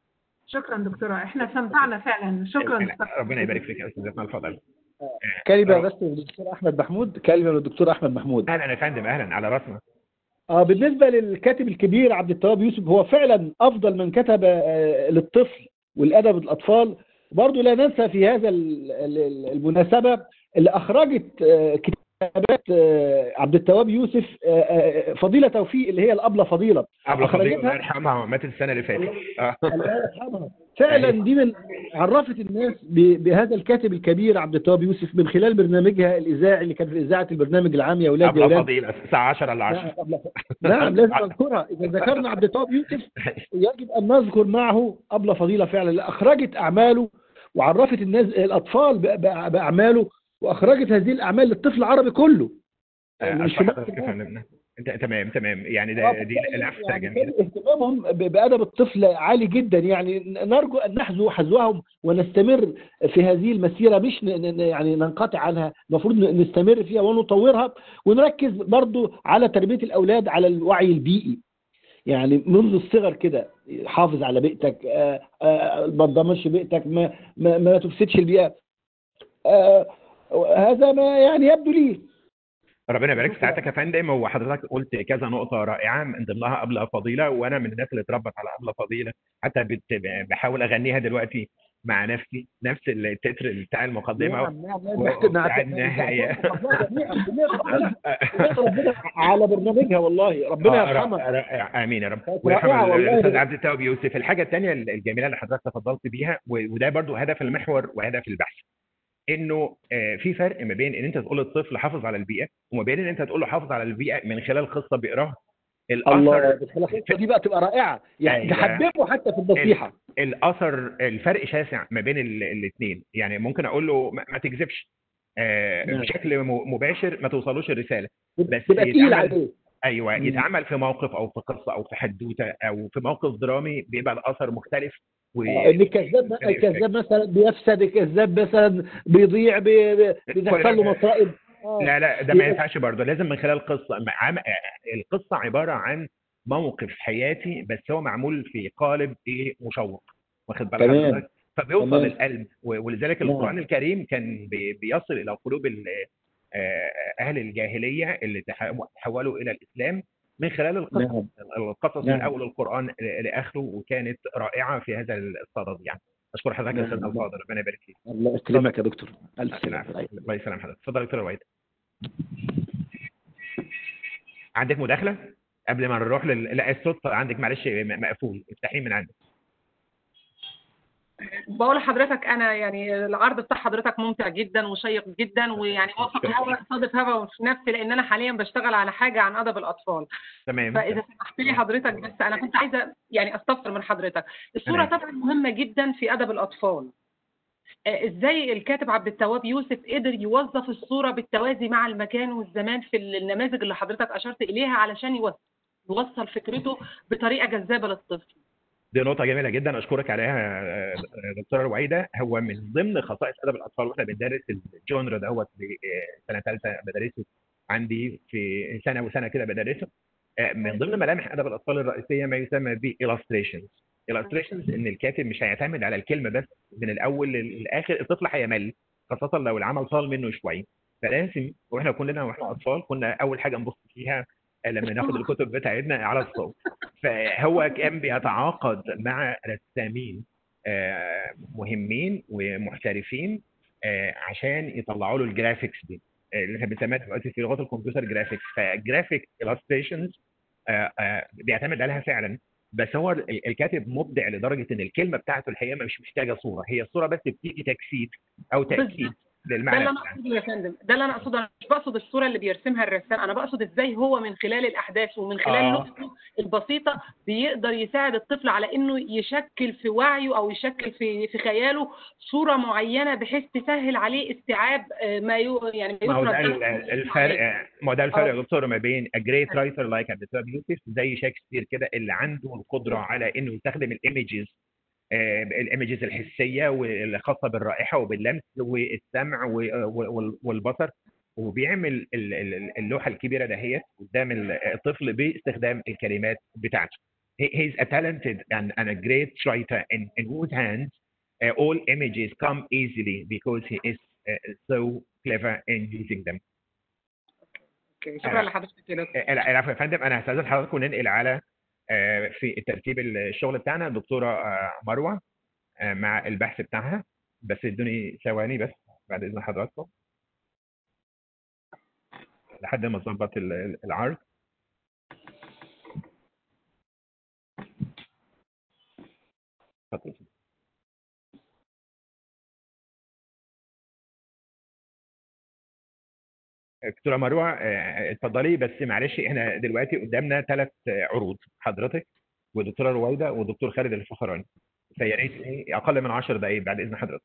شكرا دكتوره احنا استمتعنا فعلا شكرا ربنا يبارك فيك يا استاذتنا الفضل كلمه آه. بس للدكتور احمد محمود كلمه للدكتور احمد محمود اهلا يا فندم اهلا على راسنا اه بالنسبه للكاتب الكبير عبد التواب يوسف هو فعلا افضل من كتب آه، للطفل والادب الاطفال برضه لا ننسى في هذا ال- ال- المناسبه اللي اخرجت آه، كتابات آه، عبد التواب يوسف آه، آه، فضيله توفيق اللي هي الابله فضيله ابله فضيله أخرجتها؟ الله يرحمها ماتت السنه اللي فاتت آه. الله يرحمها فعلا دي من عرفت الناس ب- بهذا الكاتب الكبير عبد التواب يوسف من خلال برنامجها الاذاعي اللي كان في اذاعه البرنامج العام يا اولاد يا ابله اولاد فضيله الساعه 10 ل 10 نعم لازم نذكرها اذا ذكرنا عبد التواب يوسف يجب ان نذكر معه ابله فضيله فعلا اللي اخرجت اعماله وعرفت الناس الاطفال ب- ب- باعماله واخرجت هذه الاعمال للطفل العربي كله مش في أشكر مصر حضرتك يا بس. فندم انت تمام تمام يعني آه، ده دي لفته يعني جميله كان اهتمامهم ب- بادب الطفل عالي جدا يعني نرجو ان نحذو حذوهم ونستمر في هذه المسيره مش ن- ن- يعني ننقطع عنها المفروض ن- نستمر فيها ونطورها ونركز برضو على تربيه الاولاد على الوعي البيئي يعني منذ الصغر كده حافظ على بيئتك آه، آه، ما تدمرش بيئتك ما ما, ما تفسدش البيئه آه، هذا ما يعني يبدو لي ربنا يبارك في ساعتك يا فندم هو حضرتك قلت كذا نقطة رائعة من ضمنها أبلة فضيلة وأنا من الناس اللي اتربت على أبلة فضيلة حتى بت- بحاول أغنيها دلوقتي مع نفسي نفس التتر بتاع المقدمة نعم نعم وبتاع النهاية ربنا على برنامجها والله ربنا آه، يرحمها رائع. امين يا رب كانت ويرحم رائعة والله. الاستاذ عبد التواب يوسف الحاجه الثانيه الجميله اللي حضرتك تفضلت بيها و- وده برضو هدف المحور وهدف البحث انه آه، في فرق ما بين ان انت تقول للطفل حافظ على البيئه وما بين ان انت تقول له حافظ على البيئه من خلال قصه بيقراها الله الاثر الخلافات دي بقى تبقى رائعه يعني أيوة. تحببه حتى في النصيحه الاثر الفرق شاسع ما بين الاثنين يعني ممكن اقول له ما ما تكذبش آه، نعم. بشكل م- مباشر ما توصلوش الرساله بس تبقى تقيل يتعمل- عليه ايوه مم. يتعمل في موقف او في قصه او في حدوته او في موقف درامي بيبقى الاثر مختلف و... ان الكذاب يعني الكذاب مثلا بيفسد الكذاب مثلا بيضيع بي- بي- بيدخل له مصائب آه. لا لا ده ما ينفعش برضه لازم من خلال قصه مع- عم... القصه عباره عن موقف حياتي بس هو معمول في قالب ايه مشوق واخد بالك تمام. حضرتك؟ فبيوصل تمام. للقلب و- ولذلك نعم. القران الكريم كان بي... بيصل الى قلوب ال... آه، اهل الجاهليه اللي تح- تحولوا الى الاسلام من خلال القصص نعم القصص نعم. من اول القران ل- لاخره وكانت رائعه في هذا الصدد يعني اشكر حضرتك يا نعم. استاذ الفاضل ربنا يبارك فيك الله يكرمك يا دكتور الف العفو. سلامه الله يسلم حضرتك اتفضل يا دكتور رويد عندك مداخله قبل ما نروح لل... لا الصوت عندك معلش م- مقفول افتحيه من عندك بقول لحضرتك انا يعني العرض بتاع حضرتك ممتع جدا وشيق جدا ويعني موافق هوا صادف هوا في نفسي لان انا حاليا بشتغل على حاجه عن ادب الاطفال تمام فاذا سمحت لي حضرتك بس انا كنت عايزه يعني استفسر من حضرتك الصوره تمام. طبعا مهمه جدا في ادب الاطفال آه، ازاي الكاتب عبد التواب يوسف قدر يوظف الصوره بالتوازي مع المكان والزمان في النماذج اللي حضرتك اشرت اليها علشان يوصل يوصل فكرته بطريقه جذابه للطفل دي نقطة جميلة جدا أشكرك عليها آه، دكتورة رويدة هو من ضمن خصائص أدب الأطفال وإحنا بندرس الجونر دوت في آه، سنة ثالثة بدرسه عندي في سنة وسنة كده بدرسه آه، من ضمن ملامح أدب الأطفال الرئيسية ما يسمى ب illustrations illustrations إن الكاتب مش هيعتمد على الكلمة بس من الأول للآخر الطفل هيمل خاصة لو العمل طال منه شوية فلازم واحنا كلنا واحنا اطفال كنا اول حاجه نبص فيها لما ناخد الكتب بتاعتنا على الصوت فهو كان بيتعاقد مع رسامين آه، مهمين ومحترفين آه، عشان يطلعوا له الجرافيكس دي آه، اللي احنا بنسميها دلوقتي في لغات الكمبيوتر جرافيكس فجرافيك illustrations آه، آه، بيعتمد عليها فعلا بس هو ال- الكاتب مبدع لدرجه ان الكلمه بتاعته الحقيقه مش محتاجه صوره هي الصوره بس بتيجي تجسيد او تاكيد ده للمعنى اللي انا بتاعها. اقصده يا فندم ده اللي انا اقصده انا مش بقصد الصوره اللي بيرسمها الرسام انا بقصد ازاي هو من خلال الاحداث ومن خلال آه. لغته البسيطه بيقدر يساعد الطفل على انه يشكل في وعيه او يشكل في في خياله صوره معينه بحيث تسهل عليه استيعاب آه، ما يو يعني ما ما هو ده يفرض ال- له. ال- الفرق ما هو ده الفرق آه. يا دكتور ما بين a great writer like عبد الوهاب يوسف زي شكسبير كده اللي عنده القدره على انه يستخدم الايمجز الايمجز الحسيه والخاصه بالرائحه وباللمس والسمع و- و- والبصر وبيعمل ال- ال- اللوحه الكبيره دهيت قدام الطفل باستخدام الكلمات بتاعته. He he is a talented and, and a great writer in, in whose hands uh, all images come easily because he is uh, so clever in using them. اوكي شكرا آه. لحضرتك يا دكتور آه، العفو يا فندم انا هستاذن حضراتكم ننقل على آه، في الترتيب الشغل بتاعنا الدكتوره آه، مروه آه، مع البحث بتاعها بس ادوني ثواني بس بعد اذن حضراتكم لحد ما اظبط ال- ال- العرض اتفضل. دكتوره مروه آه، اتفضلي بس معلش احنا دلوقتي قدامنا ثلاث عروض حضرتك ودكتوره رويده ودكتور خالد الفخراني فيا ريت ايه اقل من 10 دقائق بعد اذن حضرتك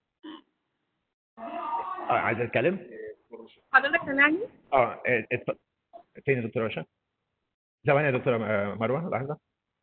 اه عايز اتكلم حضرتك سامعني؟ اه اه، اتف- فين يا دكتوره باشا ثواني يا دكتوره آه، مروه لحظه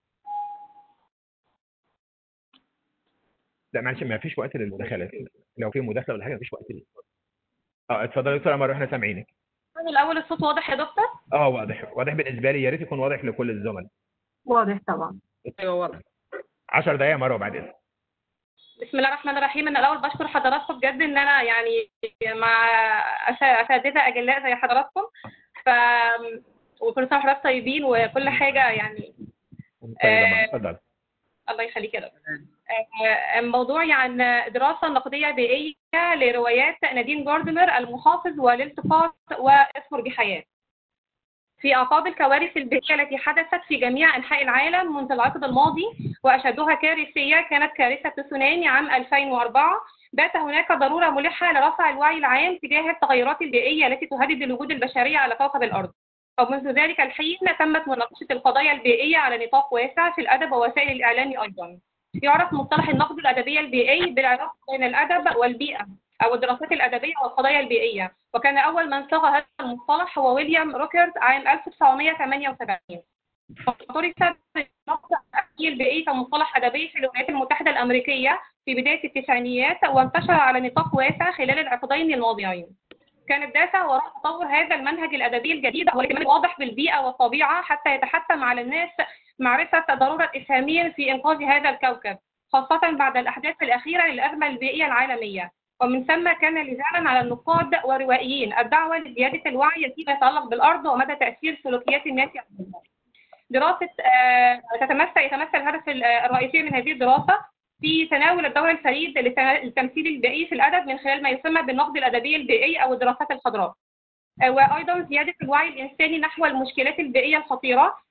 لا معلش ما فيش وقت للمداخلات لو في مداخله ولا حاجه ما فيش وقت لل- اه اتفضلي يا دكتوره مروه احنا سامعينك الأول الصوت واضح يا دكتور؟ اه واضح واضح بالنسبه لي يا ريت يكون واضح لكل الزملاء واضح طبعا ايوه واضح 10 دقائق يا مروه بعد اذنك بسم الله الرحمن الرحيم أنا الأول بشكر حضراتكم بجد إن أنا يعني مع أس- أساتذة أجلاء زي حضراتكم ف وكل سنة وحضرتك طيبين وكل حاجة يعني طيب يا مروة، آه، اتفضل الله يخليك يا دكتور آه، موضوعي عن دراسة نقدية بيئية لروايات نادين جوردنر المحافظ والالتقاط واصبر بحياة في أعقاب الكوارث البيئية التي حدثت في جميع أنحاء العالم منذ العقد الماضي وأشدها كارثية كانت كارثة تسونامي عام 2004 بات هناك ضرورة ملحة لرفع الوعي العام تجاه التغيرات البيئية التي تهدد الوجود البشري على كوكب الأرض ومنذ ذلك الحين تمت مناقشة القضايا البيئية على نطاق واسع في الأدب ووسائل الإعلام أيضا يعرف مصطلح النقد الأدبي البيئي بالعلاقة بين الأدب والبيئة أو الدراسات الأدبية والقضايا البيئية وكان أول من صاغ هذا المصطلح هو ويليام روكرز عام 1978 وطرح النقد الأدبي البيئي كمصطلح أدبي في الولايات المتحدة الأمريكية في بداية التسعينيات وانتشر على نطاق واسع خلال العقدين الماضيين كان الدافع وراء تطور هذا المنهج الأدبي الجديد هو الاهتمام الواضح بالبيئة والطبيعة حتى يتحتم على الناس معرفة ضرورة إسهامهم في إنقاذ هذا الكوكب خاصة بعد الأحداث الأخيرة للأزمة البيئية العالمية ومن ثم كان لزاما على النقاد والروائيين الدعوة لزيادة الوعي فيما يتعلق بالأرض ومدى تأثير سلوكيات الناس عليها. دراسة آه، تتمثل يتمثل الهدف ال- آه، الرئيسي من هذه الدراسة في تناول الدور الفريد للت- للتمثيل البيئي في الأدب من خلال ما يسمى بالنقد الأدبي البيئي أو الدراسات الخضراء. آه، وأيضا زيادة الوعي الإنساني نحو المشكلات البيئية الخطيرة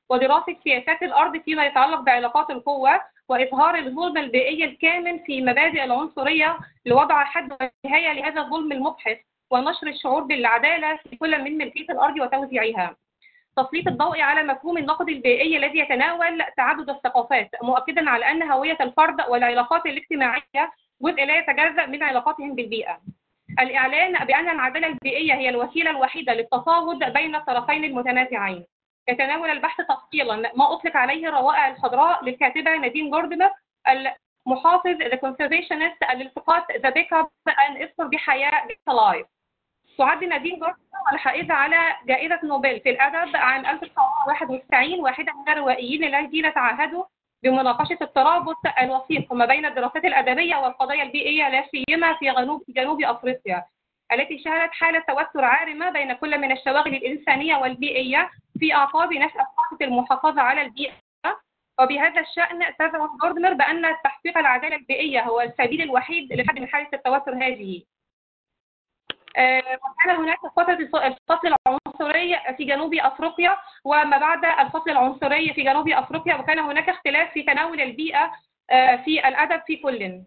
ودراسة سياسات الأرض فيما يتعلق بعلاقات القوة وإظهار الظلم البيئي الكامن في مبادئ العنصرية لوضع حد ونهاية لهذا الظلم المبحث ونشر الشعور بالعدالة في كل من ملكية الأرض وتوزيعها. تسليط الضوء على مفهوم النقد البيئي الذي يتناول تعدد الثقافات مؤكدا على أن هوية الفرد والعلاقات الاجتماعية جزء لا يتجزأ من علاقاتهم بالبيئة. الإعلان بأن العدالة البيئية هي الوسيلة الوحيدة للتفاوض بين الطرفين المتنازعين. يتناول البحث تفصيلا ما أطلق عليه الروائع الخضراء للكاتبة نادين جوردنر المحافظ The Conservationist الالتقاط The Backup أن اذكر بحياة Alive. تعد نادين جوردنر الحائزة على جائزة نوبل في الأدب عام 1991 واحدة من الروائيين الذين تعهدوا بمناقشة الترابط الوثيق ما بين الدراسات الأدبية والقضايا البيئية لا سيما في جنوب جنوب أفريقيا التي شهدت حالة توتر عارمة بين كل من الشواغل الإنسانية والبيئية في أعقاب نشأة ثقافة المحافظة على البيئة وبهذا الشأن تزعم جوردنر بأن تحقيق العدالة البيئية هو السبيل الوحيد لحد من حالة التوتر هذه. وكان هناك فترة الفصل العنصري في جنوب أفريقيا وما بعد الفصل العنصري في جنوب أفريقيا وكان هناك اختلاف في تناول البيئة في الأدب في كل.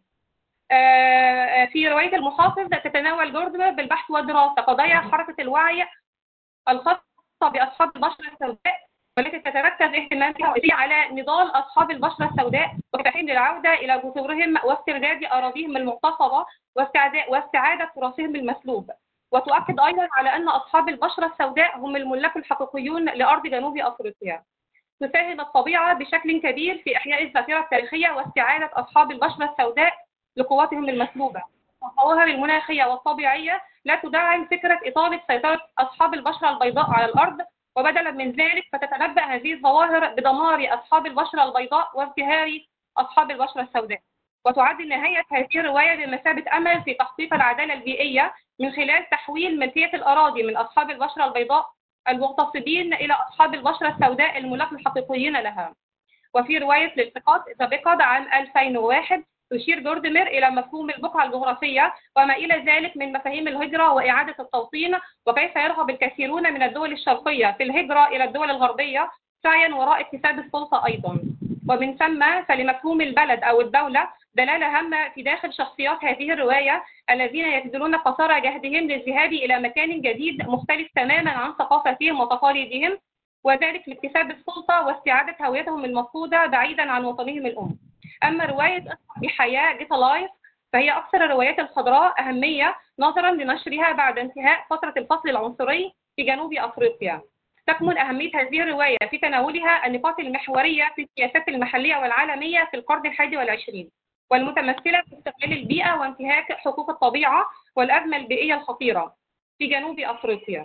في رواية المحافظ تتناول جوردنر بالبحث والدراسة قضايا حركة الوعي الخاصة بأصحاب البشرة السوداء والتي تتركز اهتمامها على نضال أصحاب البشرة السوداء وكفاحهم للعودة إلى جذورهم واسترداد أراضيهم المغتصبة واستعادة تراثهم المسلوب وتؤكد أيضا على أن أصحاب البشرة السوداء هم الملاك الحقيقيون لأرض جنوب أفريقيا تساهم الطبيعة بشكل كبير في إحياء الذاكرة التاريخية واستعادة أصحاب البشرة السوداء لقواتهم المسلوبة الظواهر المناخية والطبيعية لا تدعم فكرة إطالة سيطرة أصحاب البشرة البيضاء على الأرض وبدلا من ذلك فتتنبأ هذه الظواهر بدمار أصحاب البشرة البيضاء وازدهار أصحاب البشرة السوداء وتعد نهاية هذه الرواية بمثابة أمل في تحقيق العدالة البيئية من خلال تحويل ملكية الأراضي من أصحاب البشرة البيضاء المغتصبين إلى أصحاب البشرة السوداء الملاك الحقيقيين لها وفي رواية الالتقاط ذا بيكاد عام 2001 تشير جوردمير إلى مفهوم البقعة الجغرافية وما إلى ذلك من مفاهيم الهجرة وإعادة التوطين وكيف يرغب الكثيرون من الدول الشرقية في الهجرة إلى الدول الغربية سعيا وراء اكتساب السلطة أيضا ومن ثم فلمفهوم البلد أو الدولة دلالة هامة في داخل شخصيات هذه الرواية الذين يبذلون قصارى جهدهم للذهاب إلى مكان جديد مختلف تماما عن ثقافتهم وتقاليدهم وذلك لاكتساب السلطة واستعادة هويتهم المفقودة بعيدا عن وطنهم الأم. أما رواية بحياة جيت لايف فهي أكثر الروايات الخضراء أهمية نظرا لنشرها بعد انتهاء فترة الفصل العنصري في جنوب أفريقيا. تكمن أهمية هذه الرواية في تناولها النقاط المحورية في السياسات المحلية والعالمية في القرن الحادي والعشرين والمتمثلة في استغلال البيئة وانتهاك حقوق الطبيعة والأزمة البيئية الخطيرة في جنوب أفريقيا.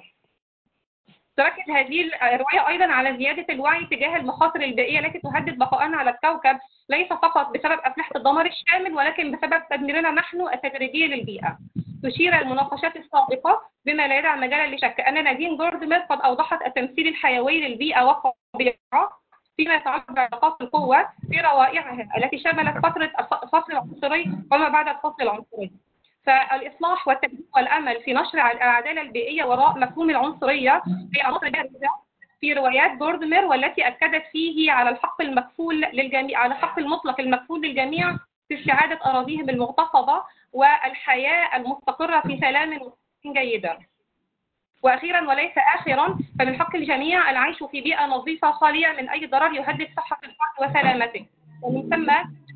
تركز هذه الرواية أيضا على زيادة الوعي تجاه المخاطر البيئية التي تهدد بقاءنا على الكوكب ليس فقط بسبب أسلحة الدمار الشامل ولكن بسبب تدميرنا نحن التدريجي للبيئة. تشير المناقشات السابقة بما لا يدع مجالا لشك أن نادين جوردمير قد أوضحت التمثيل الحيوي للبيئة والطبيعة فيما يتعلق بعلاقات القوة في روائعها التي شملت فترة الفصل العنصري وما بعد الفصل العنصري. فالإصلاح والتجديد والأمل في نشر العدالة البيئية وراء مفهوم العنصرية هي عناصر بارزة في روايات جوردمير والتي أكدت فيه على الحق المكفول للجميع على الحق المطلق المكفول للجميع في استعادة أراضيهم المغتصبة والحياة المستقرة في سلام جيدة. وأخيرا وليس آخرا فمن حق الجميع العيش في بيئة نظيفة خالية من أي ضرر يهدد صحة الفرد وسلامته ومن ثم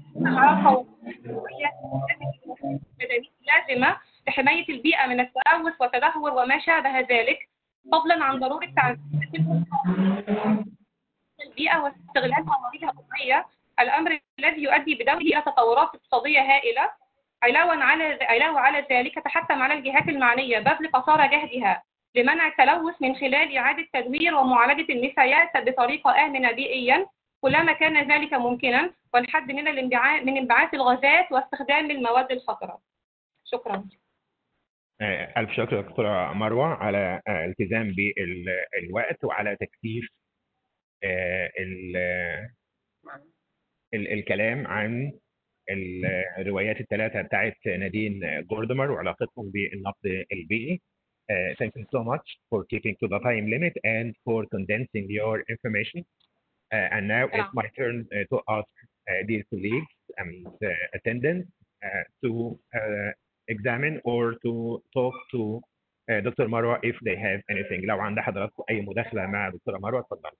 لازمة لحماية البيئة من التلوث والتدهور وما شابه ذلك فضلا عن ضرورة تعزيز البيئة واستغلال مواردها الطبيعية الأمر الذي يؤدي بدوره إلى تطورات اقتصادية هائلة علاوة على علاوة على ذلك تحتم على الجهات المعنية بذل قصارى جهدها لمنع التلوث من خلال إعادة تدوير ومعالجة النفايات بطريقة آمنة بيئيا كلما كان ذلك ممكنا والحد من الانبعاث من انبعاث الغازات واستخدام المواد الخطرة. شكرا. ألف شكر دكتورة مروة على الالتزام بالوقت وعلى تكثيف الكلام عن الروايات الثلاثة بتاعت نادين جوردمر وعلاقتهم بالنقد البيئي. Uh, thank you so much for keeping to the time limit and for condensing your information. Uh, and now it's Yeah. my turn uh, to ask uh, dear colleagues and uh, attendants uh, to uh, examine or to talk to uh, Dr. Marwa if they have anything. لو عند حضراتكم أي مداخلة مع دكتورة مروة اتفضل.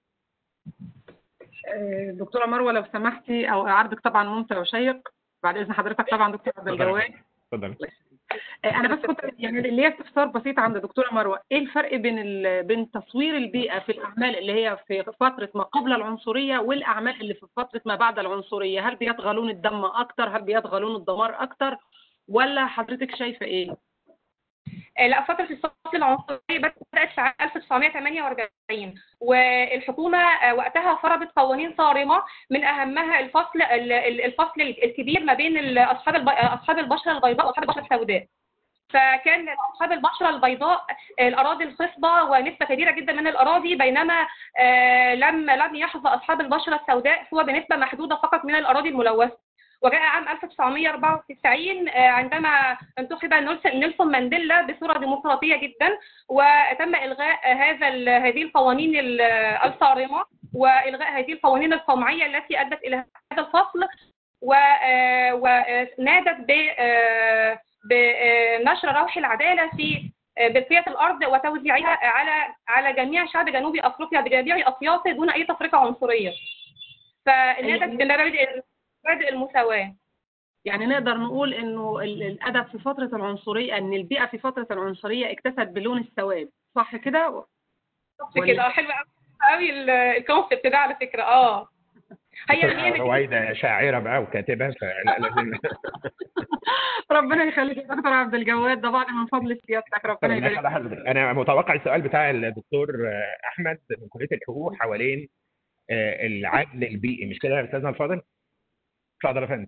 آه، دكتورة مروة لو سمحتي أو عرضك طبعا ممتع وشيق بعد إذن حضرتك طبعا دكتور عبد الجواد اتفضل. آه، انا بس كنت يعني اللي هي استفسار بسيط عند دكتوره مروه ايه الفرق بين ال... بين تصوير البيئه في الاعمال اللي هي في فتره ما قبل العنصريه والاعمال اللي في فتره ما بعد العنصريه هل بيطغى لون الدم اكتر هل بيطغى لون الدمار اكتر ولا حضرتك شايفه ايه آه، لا فترة الفصل العنصري بدأت في عام 1948 والحكومة آه، وقتها فرضت قوانين صارمة من أهمها الفصل ال- ال- الفصل الكبير ما بين ال- أصحاب الب- أصحاب البشرة البيضاء وأصحاب البشرة السوداء فكان أصحاب البشرة البيضاء آه، الأراضي الخصبة ونسبة كبيرة جدا من الأراضي بينما آه، لم لم يحظى أصحاب البشرة السوداء هو بنسبة محدودة فقط من الأراضي الملوثة وجاء عام 1994 آه، عندما انتخب نيلسون نيلسون مانديلا بصورة ديمقراطية جدا وتم إلغاء هذا ال- هذه القوانين ال- الصارمة وإلغاء هذه القوانين القمعية التي أدت إلى هذا الفصل و- آه، ونادت ب آه، بنشر روح العدالة في آه، بقية الأرض وتوزيعها على على جميع شعب جنوب أفريقيا بجميع أطيافه دون أي تفرقة عنصرية. فنادت بمبادئ مبادئ المساواة. يعني نقدر نقول انه ال- الادب في فتره العنصريه ان البيئه في فتره العنصريه اكتست بلون السواد صح كده بالظبط ولا- كده اه حلو قوي قوي الكونسبت ده على فكرة اه. هي هي نتيجة رويدة شاعرة بقى وكاتبة فلا لازم ربنا يخليك يا دكتور عبد الجواد ده بعد من فضل سيادتك ربنا ربنا يبارك يخلي حضرتك. انا متوقع السؤال بتاع الدكتور آه، احمد من كليه الحقوق حوالين آه، العدل البيئي مش كده يا استاذنا الفاضل؟ اتفضل يا فندم.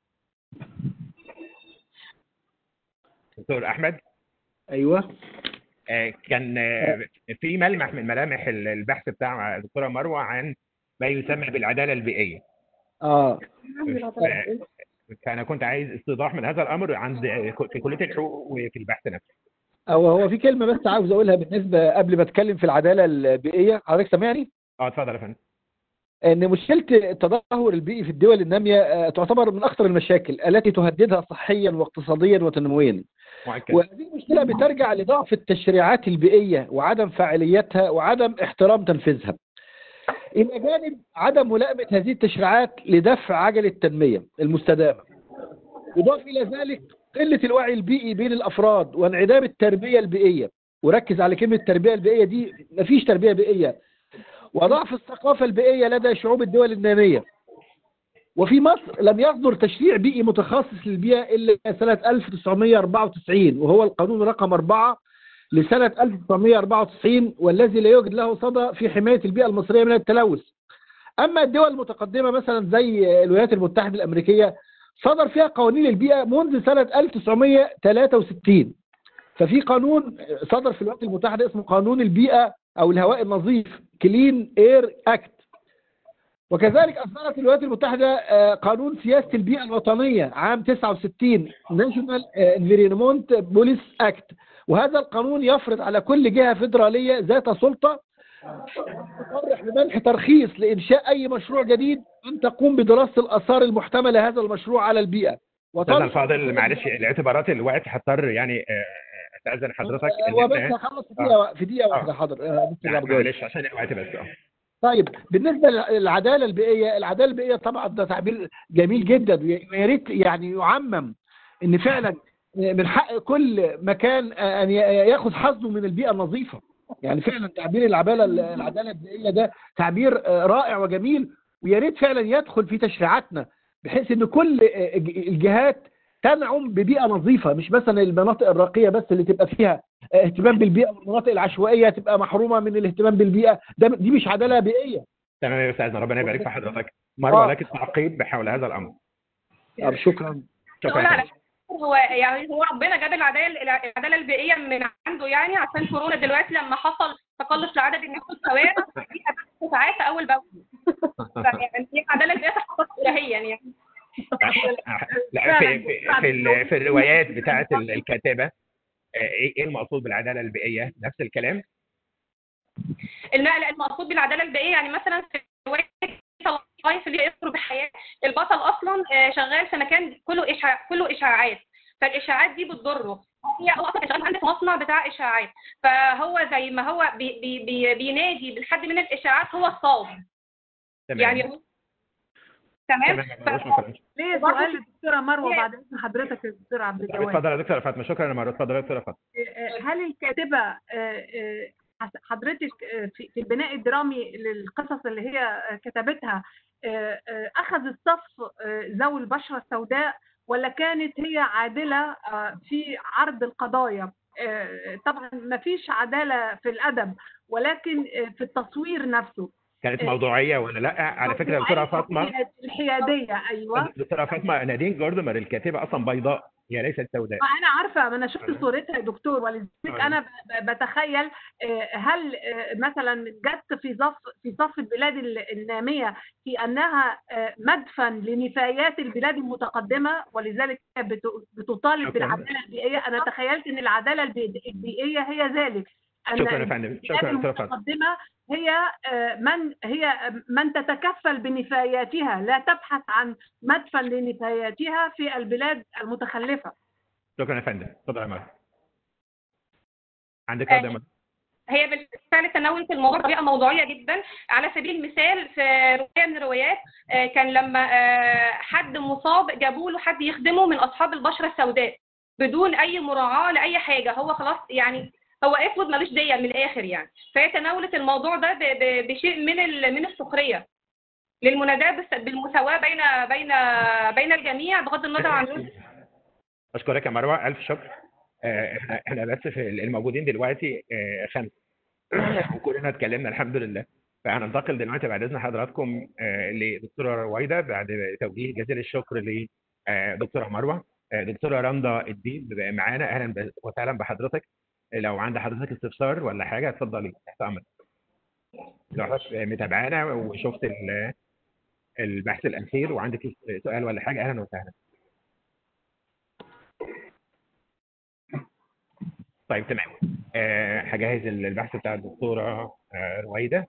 دكتور احمد ايوه آه، كان آه، في ملمح من ملامح البحث بتاع الدكتوره مروه عن ما يسمى بالعداله البيئيه. اه آه، فانا كنت عايز استيضاح من هذا الامر عند في كليه الحقوق وفي البحث نفسه. او هو في كلمه بس عاوز اقولها بالنسبه قبل ما اتكلم في العداله البيئيه حضرتك سامعني اه اتفضل يا فندم. ان مشكله التدهور البيئي في الدول الناميه آه، تعتبر من اخطر المشاكل التي تهددها صحيا واقتصاديا وتنمويا مؤكد. وهذه المشكله بترجع لضعف التشريعات البيئيه وعدم فاعليتها وعدم احترام تنفيذها الى جانب عدم ملائمه هذه التشريعات لدفع عجله التنميه المستدامه يضاف الى ذلك قله الوعي البيئي بين الافراد وانعدام التربيه البيئيه وركز على كلمه التربيه البيئيه دي مفيش تربيه بيئيه وضعف الثقافه البيئيه لدى شعوب الدول الناميه وفي مصر لم يصدر تشريع بيئي متخصص للبيئة إلا سنة 1994 وهو القانون رقم 4 لسنة 1994 والذي لا يوجد له صدى في حماية البيئة المصرية من التلوث أما الدول المتقدمة مثلا زي الولايات المتحدة الأمريكية صدر فيها قوانين البيئة منذ سنة 1963 ففي قانون صدر في الولايات المتحدة اسمه قانون البيئة أو الهواء النظيف كلين اير اكت وكذلك أصدرت الولايات المتحدة آه، قانون سياسة البيئة الوطنية عام 69 National Environment Police Act وهذا القانون يفرض على كل جهة فيدرالية ذات سلطة تصرح بمنح ترخيص لإنشاء أي مشروع جديد أن تقوم بدراسة الآثار المحتملة لهذا المشروع على البيئة استاذنا وطلب الفاضل معلش الاعتبارات الوقت هضطر يعني آه، استاذن حضرتك إن وبس إحنا- هخلص في دقيقة في دقيقة واحدة آه. حاضر آه، مستر يعني أبو جواد. معلش عشان الوقت بس اه طيب بالنسبه للعداله البيئيه العداله البيئيه طبعا ده تعبير جميل جدا ويا ريت يعني يعمم ان فعلا من حق كل مكان ان ياخذ حظه من البيئه النظيفه يعني فعلا تعبير العداله العداله البيئيه ده تعبير رائع وجميل ويا ريت فعلا يدخل في تشريعاتنا بحيث ان كل الجهات تنعم ببيئه نظيفه مش مثلا المناطق الراقيه بس اللي تبقى فيها اهتمام بالبيئه والمناطق العشوائيه تبقى محرومه من الاهتمام بالبيئه ده دي مش عداله بيئيه تمام يا استاذنا ربنا يبارك في حضرتك مروه آه. لك التعقيب حول هذا الامر طب شكرا شكرا أقول على يا فندم. هو يعني هو ربنا جاب العداله العداله البيئيه من عنده يعني عشان كورونا دلوقتي لما حصل تقلص لعدد الناس في الشوارع فيها تتعافى اول باول يعني هي العداله البيئيه تحققت الهيا يعني لا في في في, ال- في الروايات بتاعه ال- الكاتبه آه، ايه إيه المقصود بالعداله البيئيه نفس الكلام النقل المقصود بالعداله البيئيه يعني مثلا في روايه لايف اللي هي اسره بحياه البطل اصلا آه، شغال في مكان كله اشعاع كله اشاعات فالاشاعات دي بتضره هي هو اصلا كان شغال عندي في مصنع بتاع اشاعات فهو زي ما هو بي بي بي بينادي بالحد من الاشاعات هو الصوت تمام يعني هو- تمام تمام ملوش مكالمة. ليه برضه سؤال للدكتوره مروه هي- بعد اذن حضرتك يا دكتور عبد الجواد اتفضل يا دكتوره فاطمه شكرا يا مروه اتفضل يا دكتوره فاطمه هل الكاتبة آه، آه، حضرتك آه، في في البناء الدرامي للقصص اللي هي آه، كتبتها آه، آه، أخذت صف آه، ذوي البشرة السوداء ولا كانت هي عادلة آه، في عرض القضايا آه، طبعا ما فيش عدالة في الأدب ولكن آه، في التصوير نفسه كانت موضوعيه ولا لا على فكره يا دكتوره فاطمه الحيادية أيوة دكتوره فاطمه نادين جوردمر الكاتبه اصلا بيضاء هي ليست سوداء ما انا عارفه ما انا شفت صورتها يا دكتور ولذلك انا ب- ب- بتخيل آه، هل آه، مثلا جت في صف في صف البلاد ال- الناميه في انها آه، مدفن لنفايات البلاد المتقدمه ولذلك هي بت- بتطالب شكراً. بالعداله البيئيه انا تخيلت ان العداله البي- البيئيه هي ذلك أن شكرا يا فندم البلاد شكرا يا دكتوره فاطمه المتقدمه هي آه، من هي من تتكفل بنفاياتها لا تبحث عن مدفن لنفاياتها في البلاد المتخلفه شكرا يا فندم اتفضل يا مروه عندك رد يا مروه هي بالفعل تناولت الموضوع بطريقه موضوعيه جدا على سبيل المثال في روايه من الروايات آه، كان لما آه، حد مصاب جابوا له حد يخدمه من اصحاب البشره السوداء بدون اي مراعاه لاي حاجه هو خلاص يعني هو اسود ملوش ديه من الاخر يعني فهي تناولت الموضوع ده ب- ب- بشيء من ال- من السخريه للمناداه بس- بالمساواه بين بين بين الجميع بغض النظر عن لون اشكرك يا مروه الف شكر آه، احنا احنا بس في الموجودين دلوقتي آه، خمسه وكلنا اتكلمنا الحمد لله فهننتقل دلوقتي بعد اذن حضراتكم آه، لدكتوره رويده بعد توجيه جزيل الشكر لدكتوره مروه آه، دكتوره رندا الدين معانا اهلا ب- وسهلا بحضرتك لو عند حضرتك استفسار ولا حاجه اتفضلي تحت امرك لو حضرتك متابعانا وشفت ال- البحث الاخير وعندك سؤال ولا حاجه اهلا وسهلا طيب تمام آه، هجهز البحث بتاع الدكتوره آه، رويده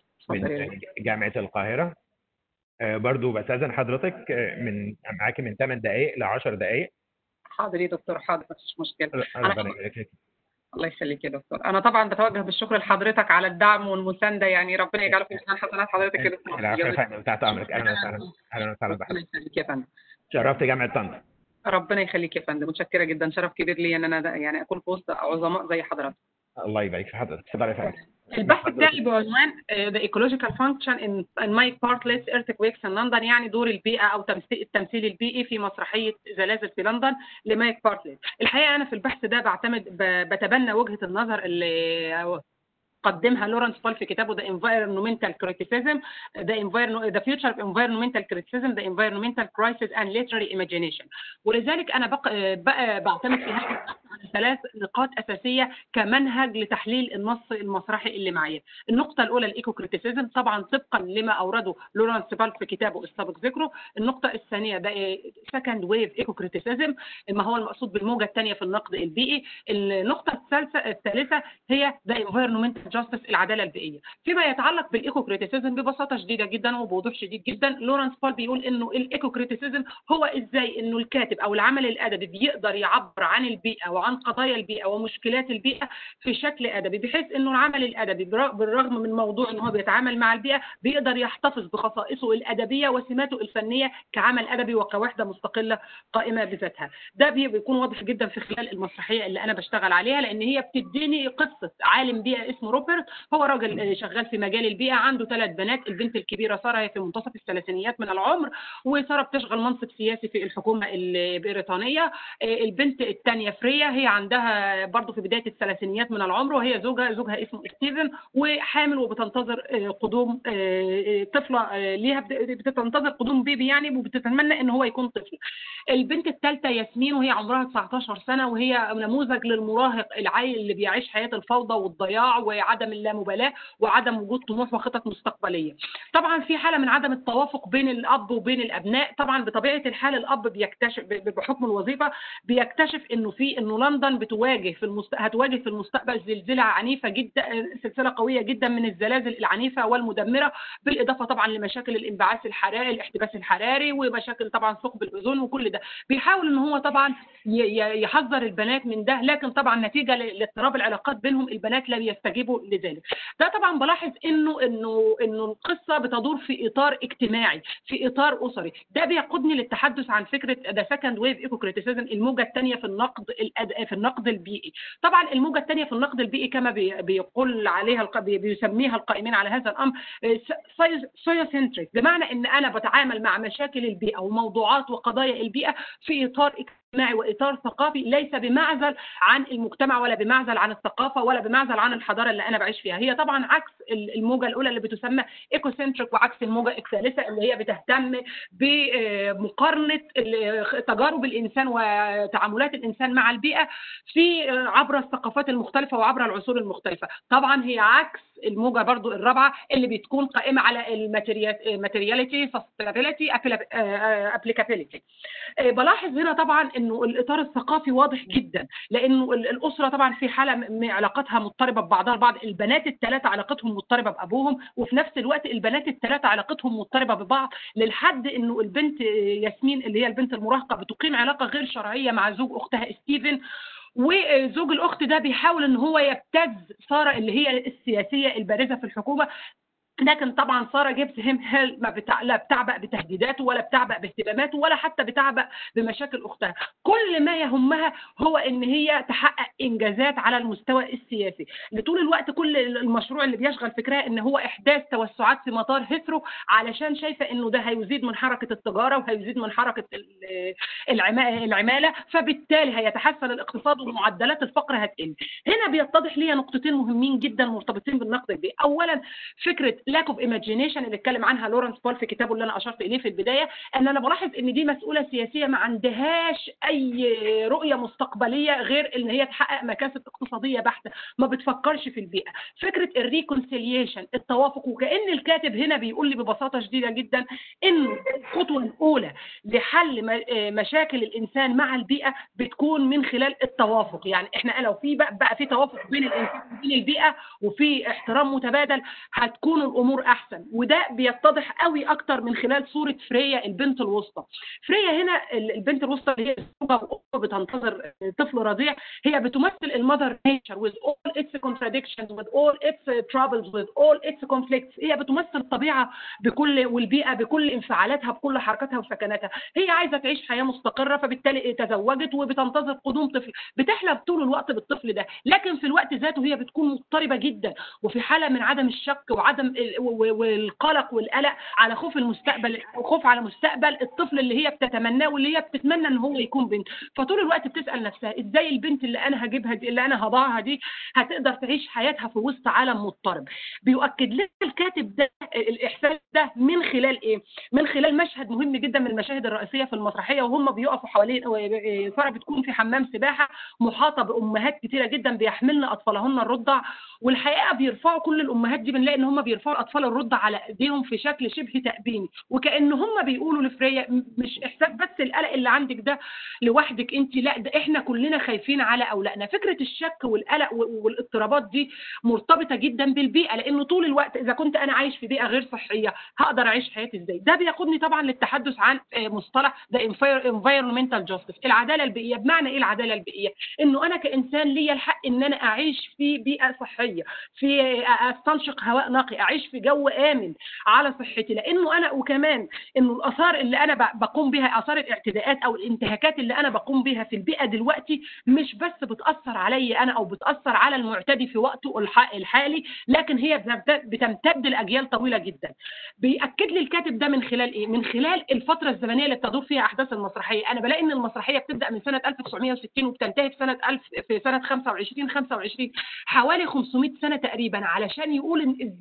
من جامعه القاهره آه، برضو بستاذن حضرتك آه، من معاكي من 8 دقائق ل 10 دقائق حاضر يا دكتور حاضر مفيش مشكله ربنا يبارك فيك الله يخليك يا دكتور انا طبعا بتوجه بالشكر لحضرتك على الدعم والمسانده يعني ربنا يجعله في ميزان حسنات حضرتك يا دكتور العفو يا فندم تحت امرك اهلا وسهلا اهلا وسهلا ربنا بحضرتك يخليك يا فندم شرفت جامعه طنطا ربنا يخليك يا فندم متشكره جدا شرف كبير لي ان انا ده يعني اكون في وسط عظماء زي حضرتك الله يبارك في حضرتك اتفضل يا فندم البحث بتاعي بعنوان آه، The Ecological Function in, in My Partless Earthquakes in London يعني دور البيئة أو تمثيل التمثيل البيئي في مسرحية زلازل في لندن لمايك بارتلت الحقيقة أنا في البحث ده بعتمد ب- بتبنى وجهة النظر اللي قدمها لورنس بول في كتابه The Environmental Criticism The, Environ- the Future of Environmental Criticism The Environmental Crisis and Literary Imagination ولذلك أنا بق... بقى بعتمد في هذا البحث على ثلاث نقاط أساسية كمنهج لتحليل النص المسرحي اللي معايا النقطة الأولى الإيكو كريتيسيزم طبعا طبقا لما أورده لورنس بال في كتابه السابق ذكره النقطة الثانية ده سكند ويف إيكو كريتيسيزم ما هو المقصود بالموجة الثانية في النقد البيئي النقطة الثالثة الثالثة هي ذا انفيرمنتال جاستس العدالة البيئية فيما يتعلق بالإيكو كريتيسيزم ببساطة شديدة جدا وبوضوح شديد جدا لورنس بال بيقول إنه الإيكو كريتيسيزم هو إزاي إنه الكاتب أو العمل الأدبي بيقدر يعبر عن البيئة وعن قضايا البيئة ومشكلات البيئة في شكل ادبي بحيث انه العمل الادبي برا- بالرغم من موضوع ان هو بيتعامل مع البيئه بيقدر يحتفظ بخصائصه الادبيه وسماته الفنيه كعمل ادبي وكوحده مستقله قائمه بذاتها ده بي- بيكون واضح جدا في خلال المسرحيه اللي انا بشتغل عليها لان هي بتديني قصه عالم بيئه اسمه روبرت هو راجل آه، شغال في مجال البيئه عنده ثلاث بنات البنت الكبيره ساره هي في منتصف الثلاثينيات من العمر وساره بتشغل منصب سياسي في الحكومه البريطانيه آه، البنت الثانيه فريا هي عندها برضه في بدايه الثلاثينيات من العمر وهي زوجها زوجها اسمه ستيفن وحامل وبتنتظر آه، قدوم آه، آه، طفله آه، ليها بت- بتنتظر قدوم بيبي يعني وبتتمنى ان هو يكون طفل البنت الثالثه ياسمين وهي عمرها 19 سنه وهي نموذج للمراهق العيل اللي بيعيش حياه الفوضى والضياع وعدم اللامبالاه وعدم وجود طموح وخطط مستقبليه طبعا في حاله من عدم التوافق بين الاب وبين الابناء طبعا بطبيعه الحال الاب بيكتشف ب- بحكم الوظيفه بيكتشف انه في انه لندن بتواجه في المست... هتواجه في المستقبل زلزلة عنيفة جدا سلسلة قوية جدا من الزلازل العنيفة والمدمرة بالإضافة طبعا لمشاكل الانبعاث الحراري الاحتباس الحراري ومشاكل طبعا ثقب الأوزون وكل ده بيحاول إن هو طبعا ي- ي- يحذر البنات من ده لكن طبعا نتيجة ل- لاضطراب العلاقات بينهم البنات لا يستجيبوا لذلك ده طبعا بلاحظ انه انه انه القصه بتدور في اطار اجتماعي في اطار اسري ده بيقودني للتحدث عن فكره ذا سكند ويف ايكو كريتيسيزم الموجه الثانيه في النقد الأد... في النقد البيئي طبعا الموجه الثانيه في النقد البيئي كما بي... بيقول عليها الق... بي- بيسميها القائمين على هذا الامر سويوسنتريك بمعنى ان انا بتعامل مع مشاكل البيئه وموضوعات وقضايا البيئه في اطار اجتماعي واطار ثقافي ليس بمعزل عن المجتمع ولا بمعزل عن الثقافه ولا بمعزل عن الحضاره اللي انا بعيش فيها هي طبعا عكس الموجه الاولى اللي بتسمى ايكوسنتريك وعكس الموجه الثالثه اللي هي بتهتم بمقارنه ال- تجارب الانسان وتعاملات الانسان مع البيئه في عبر الثقافات المختلفه وعبر العصور المختلفه طبعا هي عكس الموجه برضو الرابعه اللي بتكون قائمه على الماتيرياليتي سستينابيلتي ابليكابيلتي بلاحظ هنا طبعا انه الاطار الثقافي واضح جدا لانه ال- الاسره طبعا في حاله م- م- علاقتها مضطربه ببعضها البعض البنات الثلاثه علاقتهم مضطربه بابوهم وفي نفس الوقت البنات الثلاثه علاقتهم مضطربه ببعض للحد انه البنت ياسمين اللي هي البنت المراهقه بتقيم علاقه غير شرعيه مع زوج اختها ستيفن وزوج الاخت ده بيحاول ان هو يبتز ساره اللي هي السياسيه البارزه في الحكومه لكن طبعا ساره جيبس هيم هيل ما بتع... لا بتعبأ بتهديداته ولا بتعبأ باهتماماته ولا حتى بتعبأ بمشاكل اختها كل ما يهمها هو ان هي تحقق انجازات على المستوى السياسي لطول الوقت كل المشروع اللي بيشغل فكرها ان هو احداث توسعات في مطار هيثرو علشان شايفه انه ده هيزيد من حركه التجاره وهيزيد من حركه ال- العما- العماله فبالتالي هيتحسن الاقتصاد ومعدلات الفقر هتقل هنا بيتضح لي نقطتين مهمين جدا مرتبطين بالنقد البيئي اولا فكره لاك اوف ايماجينيشن اللي اتكلم عنها لورنس بول في كتابه اللي انا اشرت اليه في البدايه ان انا بلاحظ ان دي مسؤوله سياسيه ما عندهاش اي رؤيه مستقبليه غير ان هي تحقق مكاسب اقتصاديه بحته ما بتفكرش في البيئه فكره الريكونسيليشن التوافق وكان الكاتب هنا بيقول لي ببساطه شديده جدا انه الخطوه الاولى لحل م- مشاكل الانسان مع البيئه بتكون من خلال التوافق يعني احنا لو في بقى, بقى في توافق بين الانسان وبين البيئه وفي احترام متبادل هتكون الامور احسن وده بيتضح قوي اكتر من خلال صوره فريا البنت الوسطى فريا هنا ال- البنت الوسطى اللي هي زوجة وأم بتنتظر طفل رضيع هي بتمثل المذر نيتشر with all its contradictions with all its troubles with all its conflicts هي بتمثل الطبيعه بكل والبيئه بكل انفعالاتها بكل حركاتها وسكناتها هي عايزه تعيش حياه مستقره فبالتالي تزوجت وبتنتظر قدوم طفل بتحلم طول الوقت بالطفل ده لكن في الوقت ذاته هي بتكون مضطربه جدا وفي حاله من عدم الشك وعدم ال- و- والقلق والقلق على خوف المستقبل خوف على مستقبل الطفل اللي هي بتتمناه واللي هي بتتمنى ان هو يكون بنت فطول الوقت بتسال نفسها ازاي البنت اللي انا هجيبها دي اللي انا هضعها دي هتقدر تعيش حياتها في وسط عالم مضطرب بيؤكد لنا الكاتب ده الاحساس ده من خلال ايه من خلال مشهد مهم جدا من المشاهد الرئيسيه في المسرحيه وهم بيقفوا حوالين ساره بتكون في حمام سباحه محاطه بامهات كتيره جدا بيحملن اطفالهن الرضع والحقيقه بيرفعوا كل الامهات دي بنلاقي ان هم بيرفعوا اطفال الرضع على ايديهم في شكل شبه تأبيني وكأن هم بيقولوا لفريا م- مش احساس بس القلق اللي عندك ده لوحدك انت لا ده احنا كلنا خايفين على اولادنا فكره الشك والقلق و- والاضطرابات دي مرتبطه جدا بالبيئه لانه طول الوقت اذا كنت انا عايش في بيئه غير صحيه هقدر اعيش حياتي ازاي ده بيقودني طبعا للتحدث عن آه، مصطلح ده environmental justice العداله البيئيه بمعنى ايه العداله البيئيه انه انا كانسان ليا الحق ان انا اعيش في بيئه صحيه في استنشق هواء نقي اعيش في جو امن على صحتي لانه انا وكمان انه الاثار اللي انا ب- بقوم بها اثار الاعتداءات او الانتهاكات اللي انا بقوم بها في البيئه دلوقتي مش بس بتاثر علي انا او بتاثر على المعتدي في وقته الح- الحالي لكن هي بتمتد- بتمتد لاجيال طويله جدا بياكد لي الكاتب ده من خلال ايه من خلال الفتره الزمنيه اللي بتدور فيها احداث المسرحيه انا بلاقي ان المسرحيه بتبدا من سنه 1960 وبتنتهي في سنه 1000 في سنه 25 25 حوالي 500 سنه تقريبا علشان يقول ان ازاي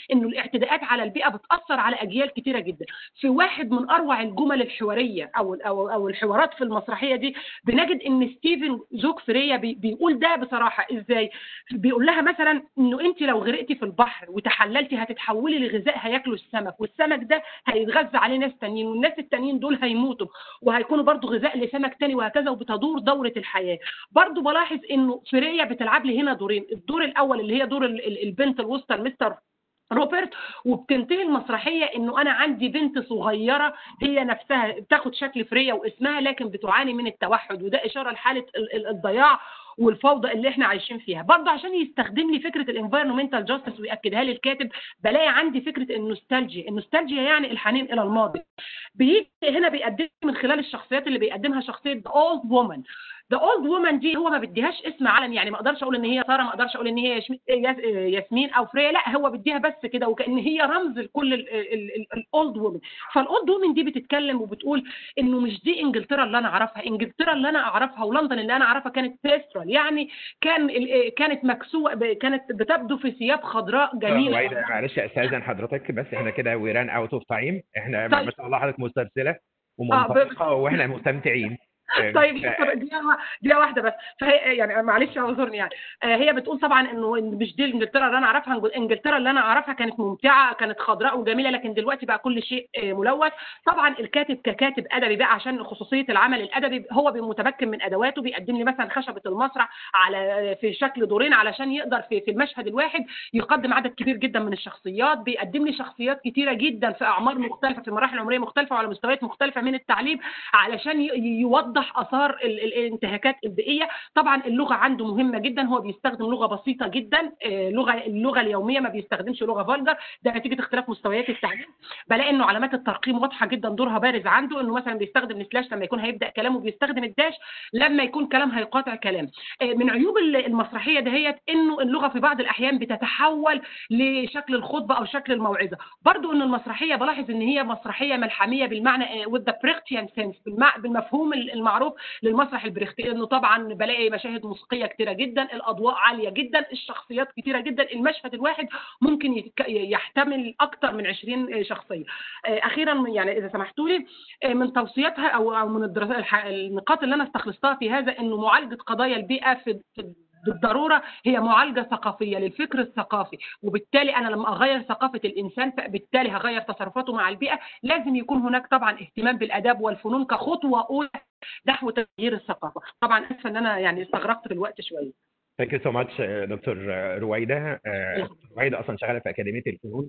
انه الاعتداءات على البيئه بتاثر على اجيال كتيره جدا في واحد من اروع الجمل الحواريه او او او الحوارات في المسرحيه دي بنجد ان ستيفن زوج فريا بي بيقول ده بصراحه ازاي بيقول لها مثلا انه انت لو غرقتي في البحر وتحللتي هتتحولي لغذاء هياكلوا السمك والسمك ده هيتغذى عليه ناس تانيين والناس التانيين دول هيموتوا وهيكونوا برضو غذاء لسمك تاني وهكذا وبتدور دوره الحياه برضو بلاحظ انه فريا بتلعب لي هنا دورين الدور الاول اللي هي دور ال- ال- البنت الوسطى المستر روبرت وبتنتهي المسرحيه انه انا عندي بنت صغيره هي نفسها بتاخد شكل فريا واسمها لكن بتعاني من التوحد وده اشاره لحاله ال- ال- الضياع والفوضى اللي احنا عايشين فيها برضه عشان يستخدم لي فكره الانفايرمنتال جاستس وياكدها لي الكاتب بلاقي عندي فكره النوستالجيا النوستالجيا يعني الحنين الى الماضي بيجي هنا بيقدم من خلال الشخصيات اللي بيقدمها شخصيه اولد وومن ذا اولد وومن دي هو ما بيديهاش اسم علم يعني ما اقدرش اقول ان هي ساره ما اقدرش اقول ان هي يشمي- ياس- ياسمين او فريا لا هو بيديها بس كده وكان هي رمز لكل الاولد وومن فالاولد وومن دي بتتكلم وبتقول انه مش دي انجلترا اللي انا اعرفها انجلترا اللي انا اعرفها ولندن اللي انا اعرفها كانت بيسترال يعني كان ال- كانت مكسوه ب- كانت بتبدو في ثياب خضراء جميله وايد معلش استاذن حضرتك بس احنا كده ويران اوت اوف تايم احنا طيب. ما شاء الله حضرتك مسترسله آه، ومنطلقه واحنا مستمتعين طيب ف- طب دقيقة دقيقة واحدة بس فهي يعني معلش اعذرني يعني آه، هي بتقول طبعا انه إن مش دي انجلترا اللي انا اعرفها انجلترا اللي انا اعرفها كانت ممتعة كانت خضراء وجميلة لكن دلوقتي بقى كل شيء آه، ملوث طبعا الكاتب ككاتب ادبي بقى عشان خصوصية العمل الادبي هو متمكن من ادواته بيقدم لي مثلا خشبة المسرح على في شكل دورين علشان يقدر في في المشهد الواحد يقدم عدد كبير جدا من الشخصيات بيقدم لي شخصيات كتيرة جدا في اعمار مختلفة في مراحل عمرية مختلفة وعلى مستويات مختلفة من التعليم علشان ي- يوضح اثار ال- ال- الانتهاكات البيئيه طبعا اللغه عنده مهمه جدا هو بيستخدم لغه بسيطه جدا آه، لغه اللغه اليوميه ما بيستخدمش لغه فولجر ده نتيجه اختلاف مستويات التعليم بلاقي انه علامات الترقيم واضحه جدا دورها بارز عنده انه مثلا بيستخدم السلاش لما يكون هيبدا كلامه بيستخدم الداش لما يكون كلام هيقاطع كلام آه، من عيوب ال- المسرحيه دهيت انه اللغه في بعض الاحيان بتتحول لشكل الخطبه او شكل الموعظه برضو ان المسرحيه بلاحظ ان هي مسرحيه ملحميه بالمعنى with the Brechtian sense بالمع- بالمفهوم المعروف للمسرح البريختي انه طبعا بلاقي مشاهد موسيقيه كتيره جدا الاضواء عاليه جدا الشخصيات كتيره جدا المشهد الواحد ممكن يتك- يحتمل اكتر من 20 شخصيه آه، اخيرا يعني اذا سمحتوا لي آه، من توصياتها او او من الدراسات الح- النقاط اللي انا استخلصتها في هذا انه معالجه قضايا البيئه في في بالضروره هي معالجه ثقافيه للفكر الثقافي وبالتالي انا لما اغير ثقافه الانسان فبالتالي هغير تصرفاته مع البيئه لازم يكون هناك طبعا اهتمام بالاداب والفنون كخطوه اولى نحو تغيير الثقافه طبعا اسفه ان انا يعني استغرقت في الوقت شويه ثانك يو سو ماتش دكتور رويده آه، دكتور رويده اصلا شغاله في اكاديميه الفنون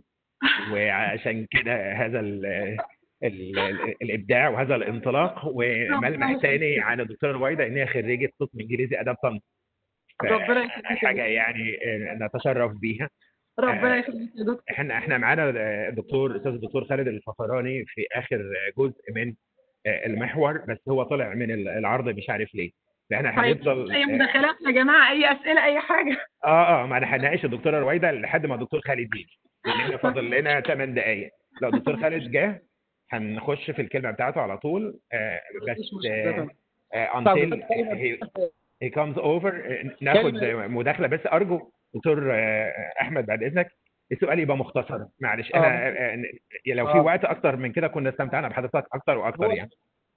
وعشان كده هذا ال ال ال الابداع وهذا الانطلاق وملمح ثاني عن الدكتوره رويده ان هي خريجه قسم انجليزي اداب طنطا ف- ربنا يخليك يا حاجه يعني آه، نتشرف بيها ربنا يخليك يا دكتور احنا احنا معانا الدكتور الاستاذ الدكتور خالد الفخراني في اخر جزء من آه، المحور بس هو طلع من العرض مش عارف ليه فاحنا طيب هنفضل اي مداخلات يا جماعه اي اسئله اي حاجه اه اه ما انا هنناقش الدكتوره رويده لحد ما الدكتور خالد يجي لان احنا فاضل لنا 8 دقائق لو الدكتور خالد جه هنخش في الكلمه بتاعته على طول آه بس آه آه until he, he comes over آه، ناخد مداخله بس ارجو دكتور آه، احمد بعد اذنك السؤال يبقى مختصر معلش انا آه، آه، لو في آه. وقت اكتر من كده كنا استمتعنا بحضرتك اكتر واكتر يعني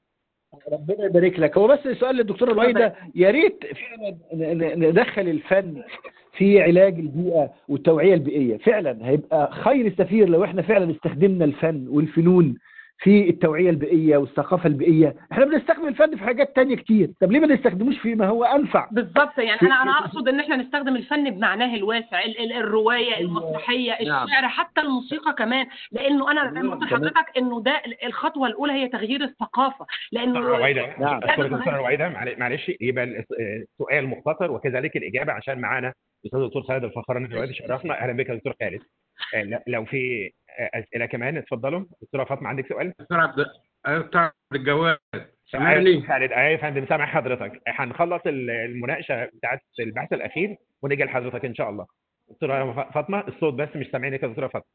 ربنا يبارك لك هو بس سؤال للدكتوره الوحيده يا ريت فعلا ن- ن- ندخل الفن في علاج البيئه والتوعيه البيئيه فعلا هيبقى خير سفير لو احنا فعلا استخدمنا الفن والفنون في التوعيه البيئيه والثقافه البيئيه احنا بنستخدم الفن في حاجات تانية كتير طب ليه ما نستخدموش فيما هو انفع بالظبط يعني انا انا اقصد ان احنا نستخدم الفن بمعناه الواسع ال- ال- الروايه المسرحيه نعم. الشعر حتى الموسيقى كمان لانه انا تمام، قلت تمام. لحضرتك انه ده الخطوه الاولى هي تغيير الثقافه لانه دكتور رويده نعم. اشكرك دكتور رويده معل- معلش يبقى الس- السؤال مختصر وكذلك الاجابه عشان معانا الاستاذ الدكتور خالد الفخراني دلوقتي شرفنا اهلا بك يا دكتور خالد آه، لا- لو في آه، اسئله كمان اتفضلوا دكتوره فاطمه عندك سؤال دكتور عبد أيوة دكتور عبد الجواد أيوة سامعني خالد ايوه يا فندم سامع حضرتك هنخلص ال- المناقشه بتاعت البحث الاخير ونيجي لحضرتك ان شاء الله دكتوره ف- فاطمه الصوت بس مش سامعينك يا دكتوره فاطمه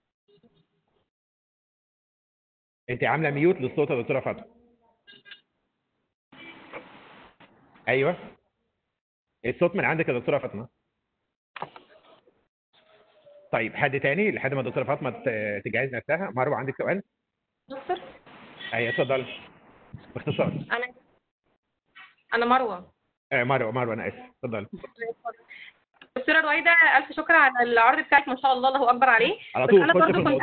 انت عامله ميوت للصوت يا دكتوره فاطمه ايوه الصوت من عندك يا دكتوره فاطمه طيب حد تاني لحد ما الدكتوره فاطمه ت- تجهز نفسها مروه عندك سؤال دكتور ايوه اتفضل باختصار انا انا مروه آه مروه مروه انا اسف اتفضل دكتوره رويده الف شكر على العرض بتاعك ما شاء الله الله اكبر عليه على بس طول انا خش في برضه كنت الموضوع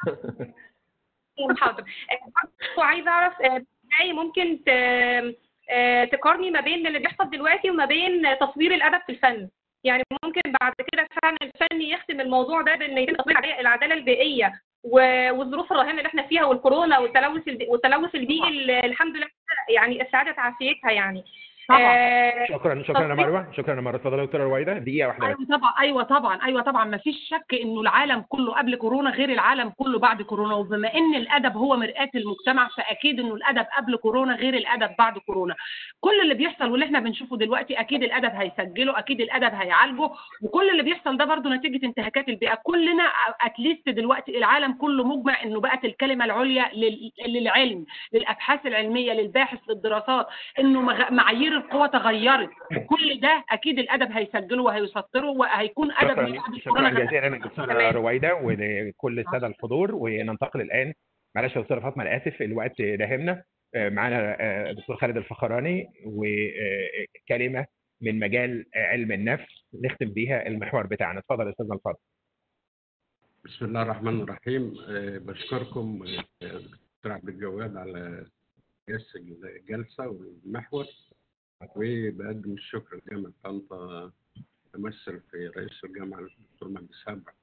عايزه حاضر آه، برضه عايزه اعرف آه، ازاي ممكن ت- آه، تقارني ما بين اللي بيحصل دلوقتي وما بين تصوير الادب في الفن يعني ممكن بعد كده فعلا الفن يختم الموضوع ده بان يتم تصوير العدالة- العداله البيئيه و- والظروف الرهينه اللي احنا فيها والكورونا والتلوث البي- والتلوث البيئي اللي الحمد لله يعني استعادت عافيتها يعني طبعا آه، شكرا شكرا يا تصوير- مروه شكرا يا مروه اتفضلي يا دكتوره رويده دقيقه واحده بس ايوه طبعا ايوه طبعا ايوه طبعا ما فيش شك انه العالم كله قبل كورونا غير العالم كله بعد كورونا وبما ان الادب هو مرآة المجتمع فاكيد انه الادب قبل كورونا غير الادب بعد كورونا كل اللي بيحصل واللي احنا بنشوفه دلوقتي اكيد الادب هيسجله اكيد الادب هيعالجه وكل اللي بيحصل ده برضه نتيجه انتهاكات البيئه كلنا اتليست دلوقتي العالم كله مجمع انه بقت الكلمه العليا لل- للعلم للابحاث العلميه للباحث للدراسات انه مغ- معايير القوى تغيرت كل ده اكيد الادب هيسجله وهيسطره وهيكون ادب شكرا بعد شكرا كورونا غير- جزيلا دكتوره رويده ولكل الساده الحضور وننتقل الان معلش يا دكتوره فاطمه انا اسف الوقت داهمنا آه، معانا آه، الدكتور خالد الفخراني وكلمه من مجال علم النفس نختم بيها المحور بتاعنا اتفضل يا استاذنا الفاضل بسم الله الرحمن الرحيم آه، بشكركم آه، دكتور عبد الجواد على قياس الجلسة والمحور وبقدم الشكر لجامعة طنطا تمثل في رئيس الجامعة الدكتور مجدي سبع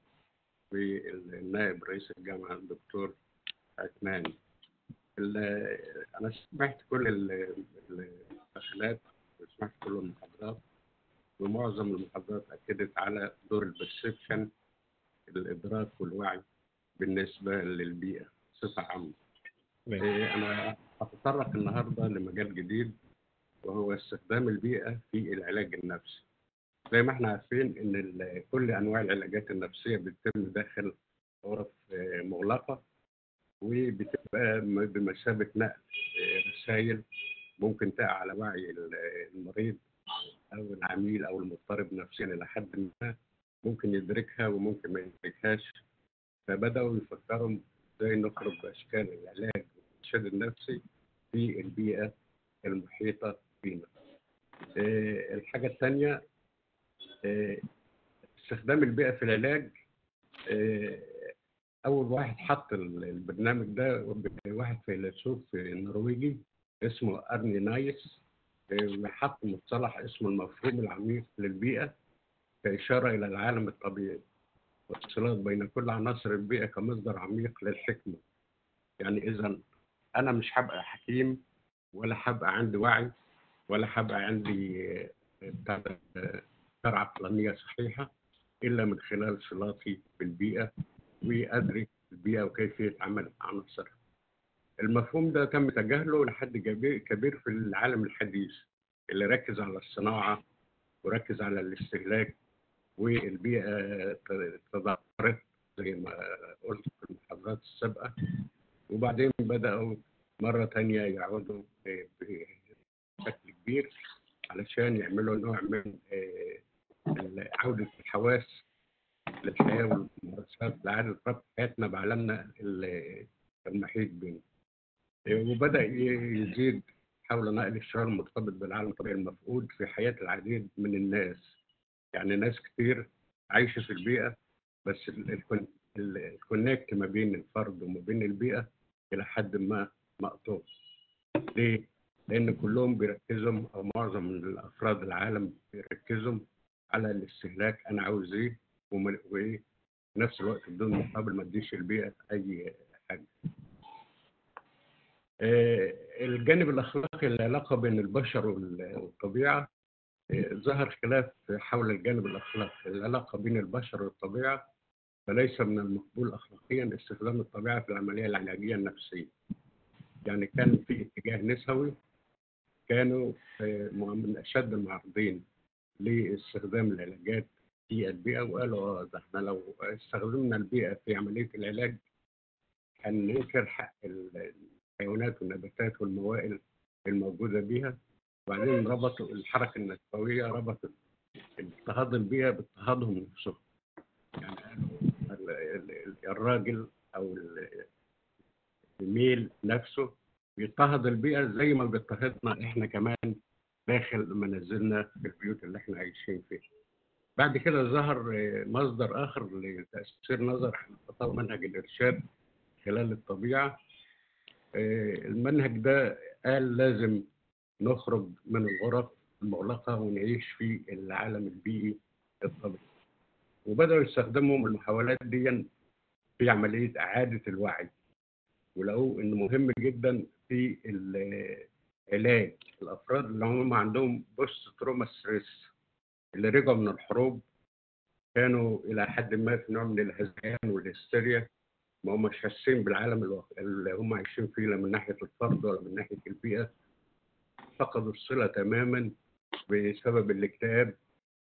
والنائب رئيس الجامعة الدكتور عثمان ال- أنا سمعت كل ال- الدخلات وسمعت كل المحاضرات ومعظم المحاضرات أكدت على دور البرسبشن الإدراك والوعي بالنسبة للبيئة بصفة عامة. إيه، أنا هتطرق النهاردة لمجال جديد وهو استخدام البيئة في العلاج النفسي. زي ما احنا عارفين إن ال- كل أنواع العلاجات النفسية بتتم داخل غرف آه، مغلقة وبتبقى م- بمثابة نقل رسائل ممكن تقع على وعي ال- المريض أو العميل أو المضطرب نفسيا إلى حد ما ممكن يدركها وممكن ما يدركهاش فبدأوا يفكروا ازاي نخرج بأشكال العلاج والإرشاد النفسي في البيئة المحيطة بنا. آه، الحاجة الثانية آه، استخدام البيئة في العلاج آه، أول واحد حط ال- البرنامج ده واحد فيلسوف نرويجي اسمه أرني نايس آه، وحط مصطلح اسمه المفهوم العميق للبيئة كإشارة إلى العالم الطبيعي واتصالات بين كل عناصر البيئة كمصدر عميق للحكمة يعني إذا أنا مش هبقى حكيم ولا هبقى عندي وعي ولا هبقى عندي آه، بتاع ده، آه، أفكار عقلانية صحيحة إلا من خلال صلاتي بالبيئة وأدرك البيئة وكيفية عمل عناصرها المفهوم ده تم تجاهله لحد كبير كبير في العالم الحديث اللي ركز على الصناعة وركز على الاستهلاك والبيئة تدهورت زي ما قلت في المحاضرات السابقة وبعدين بدأوا مرة تانية يعودوا آه، بشكل كبير علشان يعملوا نوع من آه، عودة الحواس للحياة والممارسات لإعادة ربط حياتنا بعالمنا ال- المحيط بنا آه، وبدأ ي- يزيد حول نقل الشعور المرتبط بالعالم الطبيعي المفقود في حياة العديد من الناس يعني ناس كتير عايشة في البيئة بس ال- الكون- ال- الكونكت ما بين الفرد وما بين البيئة إلى حد ما مقطوع ليه؟ لأن كلهم بيركزوا أو معظم من الأفراد العالم بيركزوا على الاستهلاك أنا عاوز إيه وما- وإيه في نفس الوقت بدون مقابل ما اديش البيئة أي حاجة. آه، الجانب الأخلاقي العلاقة بين البشر وال- والطبيعة آه، ظهر خلاف حول الجانب الأخلاقي العلاقة بين البشر والطبيعة فليس من المقبول أخلاقيا استخدام الطبيعة في العملية العلاجية النفسية يعني كان في اتجاه نسوي كانوا آه، من أشد المعارضين لاستخدام العلاجات في البيئة وقالوا اه ده احنا لو استخدمنا البيئة في عملية العلاج هننكر حق ال- الحيوانات والنباتات والموائل الموجودة بيها وبعدين ربطوا الحركة النسوية ربطت اضطهاد البيئة باضطهادهم نفسهم يعني قالوا الراجل او ال- الميل نفسه بيضطهد البيئه زي ما بيضطهدنا احنا كمان داخل منازلنا في البيوت اللي احنا عايشين فيها. بعد كده ظهر آه، مصدر اخر لتاثير نظر خطاب منهج الارشاد خلال الطبيعه. آه، المنهج ده قال لازم نخرج من الغرف المغلقه ونعيش في العالم البيئي الطبيعي. وبداوا يستخدموا المحاولات دي في عمليه اعاده الوعي. ولقوا انه مهم جدا في العلاج الافراد اللي هم عندهم بوست تروما ستريس اللي رجعوا من الحروب كانوا الى حد ما في نوع من الهذيان والهستيريا ما هم مش حاسين بالعالم الوا- اللي هم عايشين فيه لا من ناحيه الفرد ولا من ناحيه البيئه فقدوا الصله تماما بسبب الاكتئاب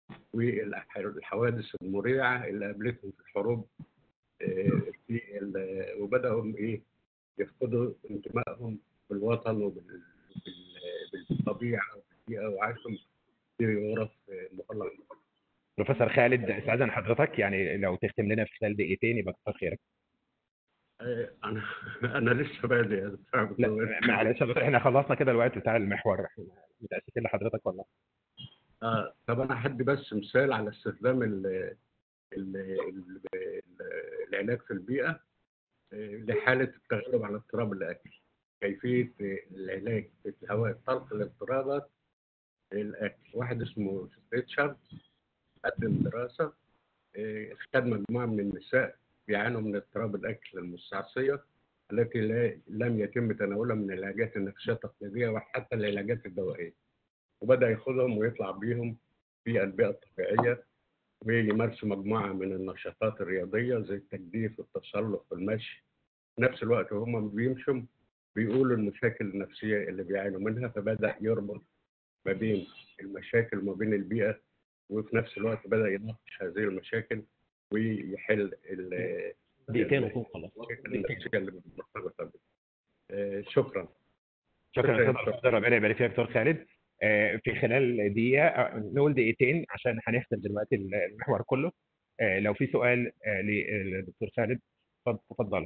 والحوادث المريعه اللي قابلتهم في الحروب آه، في ال- وبداوا ايه يفقدوا انتمائهم بالوطن وبال- بال- بالطبيعه والبيئه وعاشوا في غرف آه، مغلقه بروفيسور خالد استاذن حضرتك يعني لو تختم لنا في خلال دقيقتين يبقى كتر خيرك آه، انا انا لسه بادئ يا دكتور عبد لا الجواد. معلش يا دكتور احنا خلصنا كده الوقت بتاع المحور احنا متاسفين لحضرتك والله آه طب انا هدي بس مثال على استخدام ال ال ال العلاج في البيئه آه، لحاله التغلب على اضطراب الاكل كيفيه آه، العلاج في الهواء الطلق لاضطرابات الاكل واحد اسمه ريتشارد قدم دراسه آه، خد مجموعه من النساء بيعانوا من اضطراب الاكل المستعصيه التي لا لم يتم تناولها من العلاجات النفسيه التقليديه وحتى العلاجات الدوائيه وبدا ياخذهم ويطلع بيهم في البيئه الطبيعيه ويمارسوا مجموعه من النشاطات الرياضيه زي التجديف والتسلق والمشي في نفس الوقت وهم بيمشوا بيقولوا المشاكل النفسيه اللي بيعانوا منها فبدا يربط ما بين المشاكل وما بين البيئه وفي نفس الوقت بدا يناقش هذه المشاكل ويحل ال- دقيقتين وكون خلاص المشاكل النفسيه اللي مرتبطه بيه. آه، شكرا شكرا شكراً. استاذ دكتور ربنا يبارك فيك يا دكتور خالد آه، في خلال دقيقه آه، نقول دقيقتين عشان هنختم دلوقتي المحور كله آه، لو في سؤال آه، للدكتور خالد اتفضل- اتفضل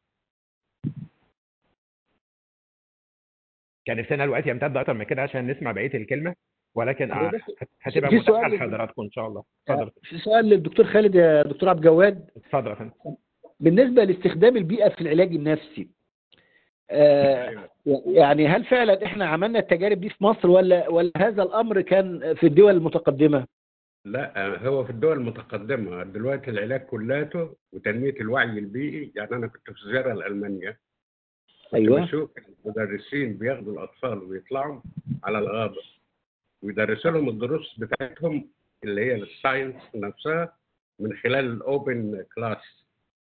كان نفسنا الوقت يمتد اكتر من كده عشان نسمع بقيه الكلمه ولكن هو آه، بس هتبقى في متاحه سؤال- لحضراتكم ان شاء الله اتفضل في سؤال للدكتور خالد يا دكتور عبد الجواد اتفضل يا فندم بالنسبه لاستخدام البيئه في العلاج النفسي آه أيوة. يعني هل فعلا احنا عملنا التجارب دي في مصر ولا ولا هذا الامر كان في الدول المتقدمه؟ لا هو في الدول المتقدمة دلوقتي العلاج كلاته وتنمية الوعي البيئي يعني أنا كنت في زيارة لألمانيا كنت ايوه بشوف المدرسين بياخدوا الأطفال ويطلعوا على الغابة ويدرسوا لهم الدروس بتاعتهم اللي هي الساينس نفسها من خلال الأوبن كلاس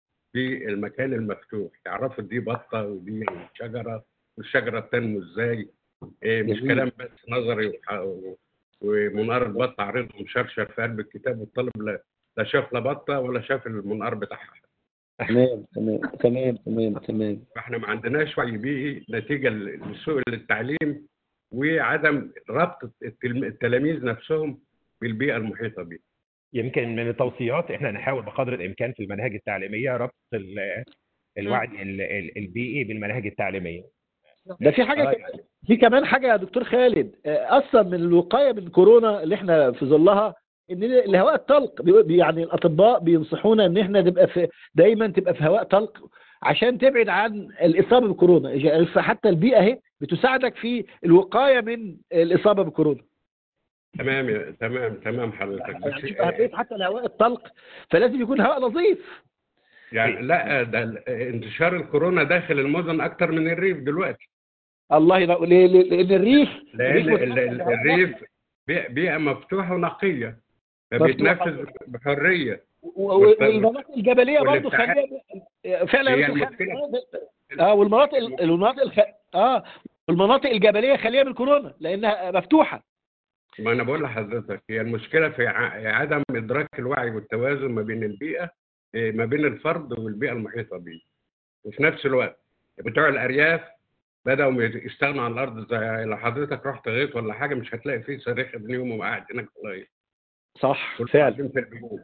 في المكان المفتوح يعرفوا دي بطة ودي شجرة والشجرة بتنمو إزاي إيه مش جميل. كلام بس نظري وح- و- ومنقار البطة عرضهم شرشر في قلب الكتاب والطالب لا لا شاف لا بطة ولا شاف المنقار بتاعها تمام تمام تمام تمام تمام فاحنا ما عندناش وعي بيئي نتيجة لسوء التعليم وعدم ربط التلم- التلاميذ نفسهم بالبيئة المحيطة بهم يمكن من التوصيات احنا نحاول بقدر الامكان في المناهج التعليميه ربط ال- الوعي ال- ال- البيئي بالمناهج التعليميه ده في حاجه آه، كمان في كمان حاجه يا دكتور خالد آه، اصلا من الوقايه من كورونا اللي احنا في ظلها ان الهواء الطلق بي- بي- يعني الاطباء بينصحونا ان احنا نبقى في دايما تبقى في هواء طلق عشان تبعد عن الاصابه بكورونا يعني فحتى البيئه اهي بتساعدك في الوقايه من الاصابه بكورونا تمام يا- تمام تمام حضرتك يعني بس شوف اهميه حتى الهواء الطلق فلازم يكون هواء نظيف يعني لا ده ال- انتشار الكورونا داخل المدن اكتر من الريف دلوقتي الله ينور ليه- ليه- لان الريف لان الريف ال- ال- متحكم الريف بيئة بيئة مفتوحة ونقية مفتوحة. فبيتنفذ بحرية و- و- والمناطق الجبليه برضه والابتعاد. خليها فعلا هي يا دكتور المشكلة خالد. اه والمناطق المناطق الخ... اه والمناطق الجبليه خاليه من كورونا لانها مفتوحه ما انا بقول لحضرتك هي المشكله في ع- عدم ادراك الوعي والتوازن ما بين البيئه إيه، ما بين الفرد والبيئه المحيطه به وفي نفس الوقت بتوع الارياف بداوا يستغنوا عن الارض زي لو حضرتك رحت غيط ولا حاجه مش هتلاقي فيه صريخ ابن يوم وقاعد هناك والله صح كلهم فعلا قاعدين في البيوت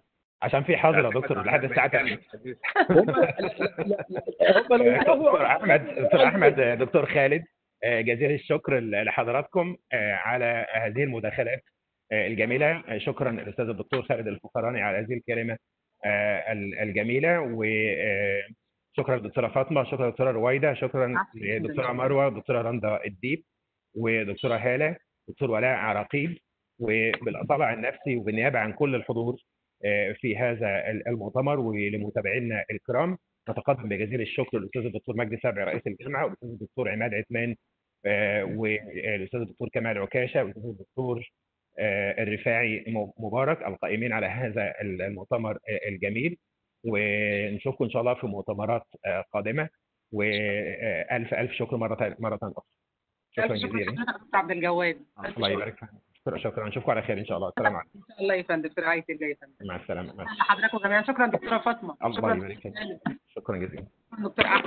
عشان في حظر يا دكتور لحد الساعه 8 هم لا- لا- لا- لا، هم لو يعرفوا دكتور احمد دكتور احمد دكتور خالد آه، جزيل الشكر لحضراتكم آه، على هذه المداخلات آه، الجميله آه، شكرا الاستاذ الدكتور خالد الفخراني على هذه الكلمه آه، ال- الجميله وشكرا للدكتوره فاطمه شكرا للدكتوره رويده شكرا للدكتوره مروه دكتوره رندا الديب ودكتوره هاله دكتور ولاء عراقيل وبالاطلاع النفسي وبالنيابه عن كل الحضور آه، في هذا المؤتمر ولمتابعينا الكرام نتقدم بجزيل الشكر للاستاذ الدكتور مجدي سابع رئيس الجامعه والاستاذ الدكتور عماد عثمان آه، والاستاذ الدكتور كمال عكاشه والاستاذ الدكتور آه، الرفاعي م- مبارك القائمين على هذا المؤتمر آه، الجميل ونشوفكم ان شاء الله في مؤتمرات آه، قادمه والف الف شكر مره مره اخرى شكرا ألف شكر جزيلا لحضرتك دكتور عبد الجواد ألف الله شكر. يبارك فيك شكرا شكرا نشوفكم على خير ان شاء الله السلام عليكم ان شاء الله يا فندم في رعايه الله يا فندم مع السلامه مع السلامه لحضرتك وجميعا شكرا دكتوره فاطمه الله شكرا يبارك فيك شكرا جزيلا دكتور احمد